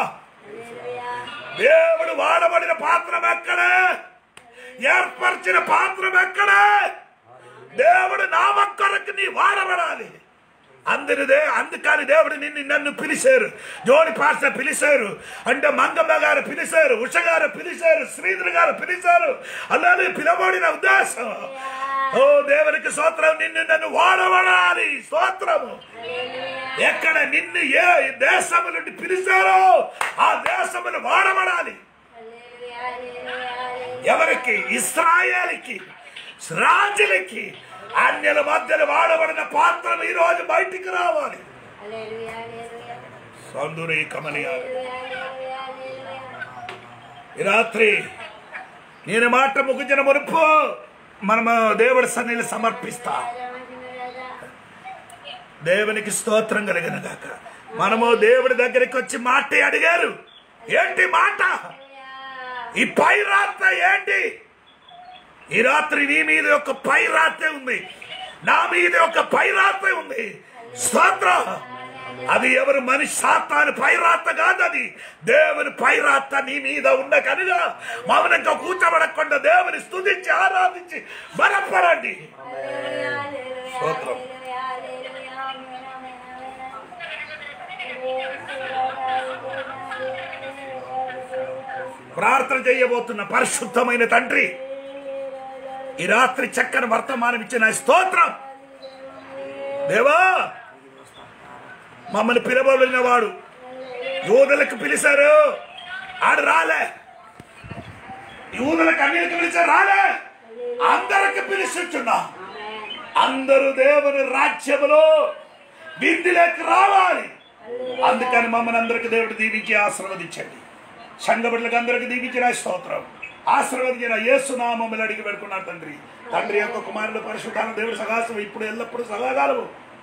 దేవుడు వాడబడిన పాత్రం ఎక్కడే ఏర్పరిచిన పాత్రం ఎక్కడే దేవుడు నా ఒక్కరికి నీ వాడబడాలి అందరిదే అందుకని దేవుడు నిన్ను నన్ను పిలిచారు జోని పాస పిలిచారు అంటే మంగమ్మ గారు పిలిచారు ఉష గారు పిలిచారు శ్రీధర్ గారు పిలిచారు అలానే పిలబడిన ఉద్దేశం ఓ దేవునికి స్తోత్రం నిన్ను నన్ను వాడబడాలి స్తోత్రము ఎక్కడ నిన్ను ఏ దేశము నుండి పిలిచారో ఆ దేశమును వాడబడాలి హల్లెలూయా, హల్లెలూయా, హల్లెలూయా. ఎవరికి ఇస్రాయేల్కి రాజులకి అన్యుల మధ్యలో వాడబడిన పాత్రం ఈ రోజు బయటికి రావాలి హల్లెలూయా, హల్లెలూయా. సందురి కమనియాలు హల్లెలూయా, హల్లెలూయా, హల్లెలూయా. ఈ రాత్రి నేను మాట ముగించిన మునుపు మనము దేవుడి సన్నిధిని సమర్పిస్తా రాజా, మహిమ రాజా. దేవునికి స్తోత్రం కలిగిన గాక మనము దేవుడి దగ్గరికి వచ్చి మాట అడిగారు ఏంటి మాట హల్లెలూయా. ఈ పై రాత ఏంటి ఈ రాత్రి నీ మీద ఒక పై రాతే ఉంది నా మీద ఒక పై రాతే ఉంది స్తోత్రం అది ఎవరు మనిషి సాతాను పైరాత కాదు అది దేవుని పైరాత నీ మీద ఉన్న కనుక మౌనంగా కూర్చోబడకుండా దేవుని స్తుతించి ఆరాధించి బలపడండి హల్లెలూయా, హల్లెలూయా, స్తోత్రం. హల్లెలూయా, హల్లెలూయా. ఆమేన్, ఆమేన్, ఆమేన్. ప్రార్థన చేయబోతున్న పరిశుద్ధమైన తండ్రి ఈ రాత్రి చక్కని వర్తమానం ఇచ్చిన స్తోత్రం దేవా మమ్మల్ని పిలవబడిన వాడు యూదులకు పిలిచారు ఆడు రాలే యూదులకు అన్నిలకు పిలిచారు రాలే అందరికి పిలుచున్నా అందరూ దేవుని రాజ్యములో విందులోకి రావాలి అందుకని మమ్మల్ని అందరికి దేవుడు దీవించి ఆశీర్వదించండి సంఘబిడ్డలకు అందరికి దీవించిన స్తోత్రం ఆశీర్వదించిన యేసునామములు అడిగి పెడుకున్నాను తండ్రి తండ్రి యొక్క కుమారుడు పరిశుద్ధాన దేవుడు సగాసం ఇప్పుడు ఎల్లప్పుడూ సగాగాలము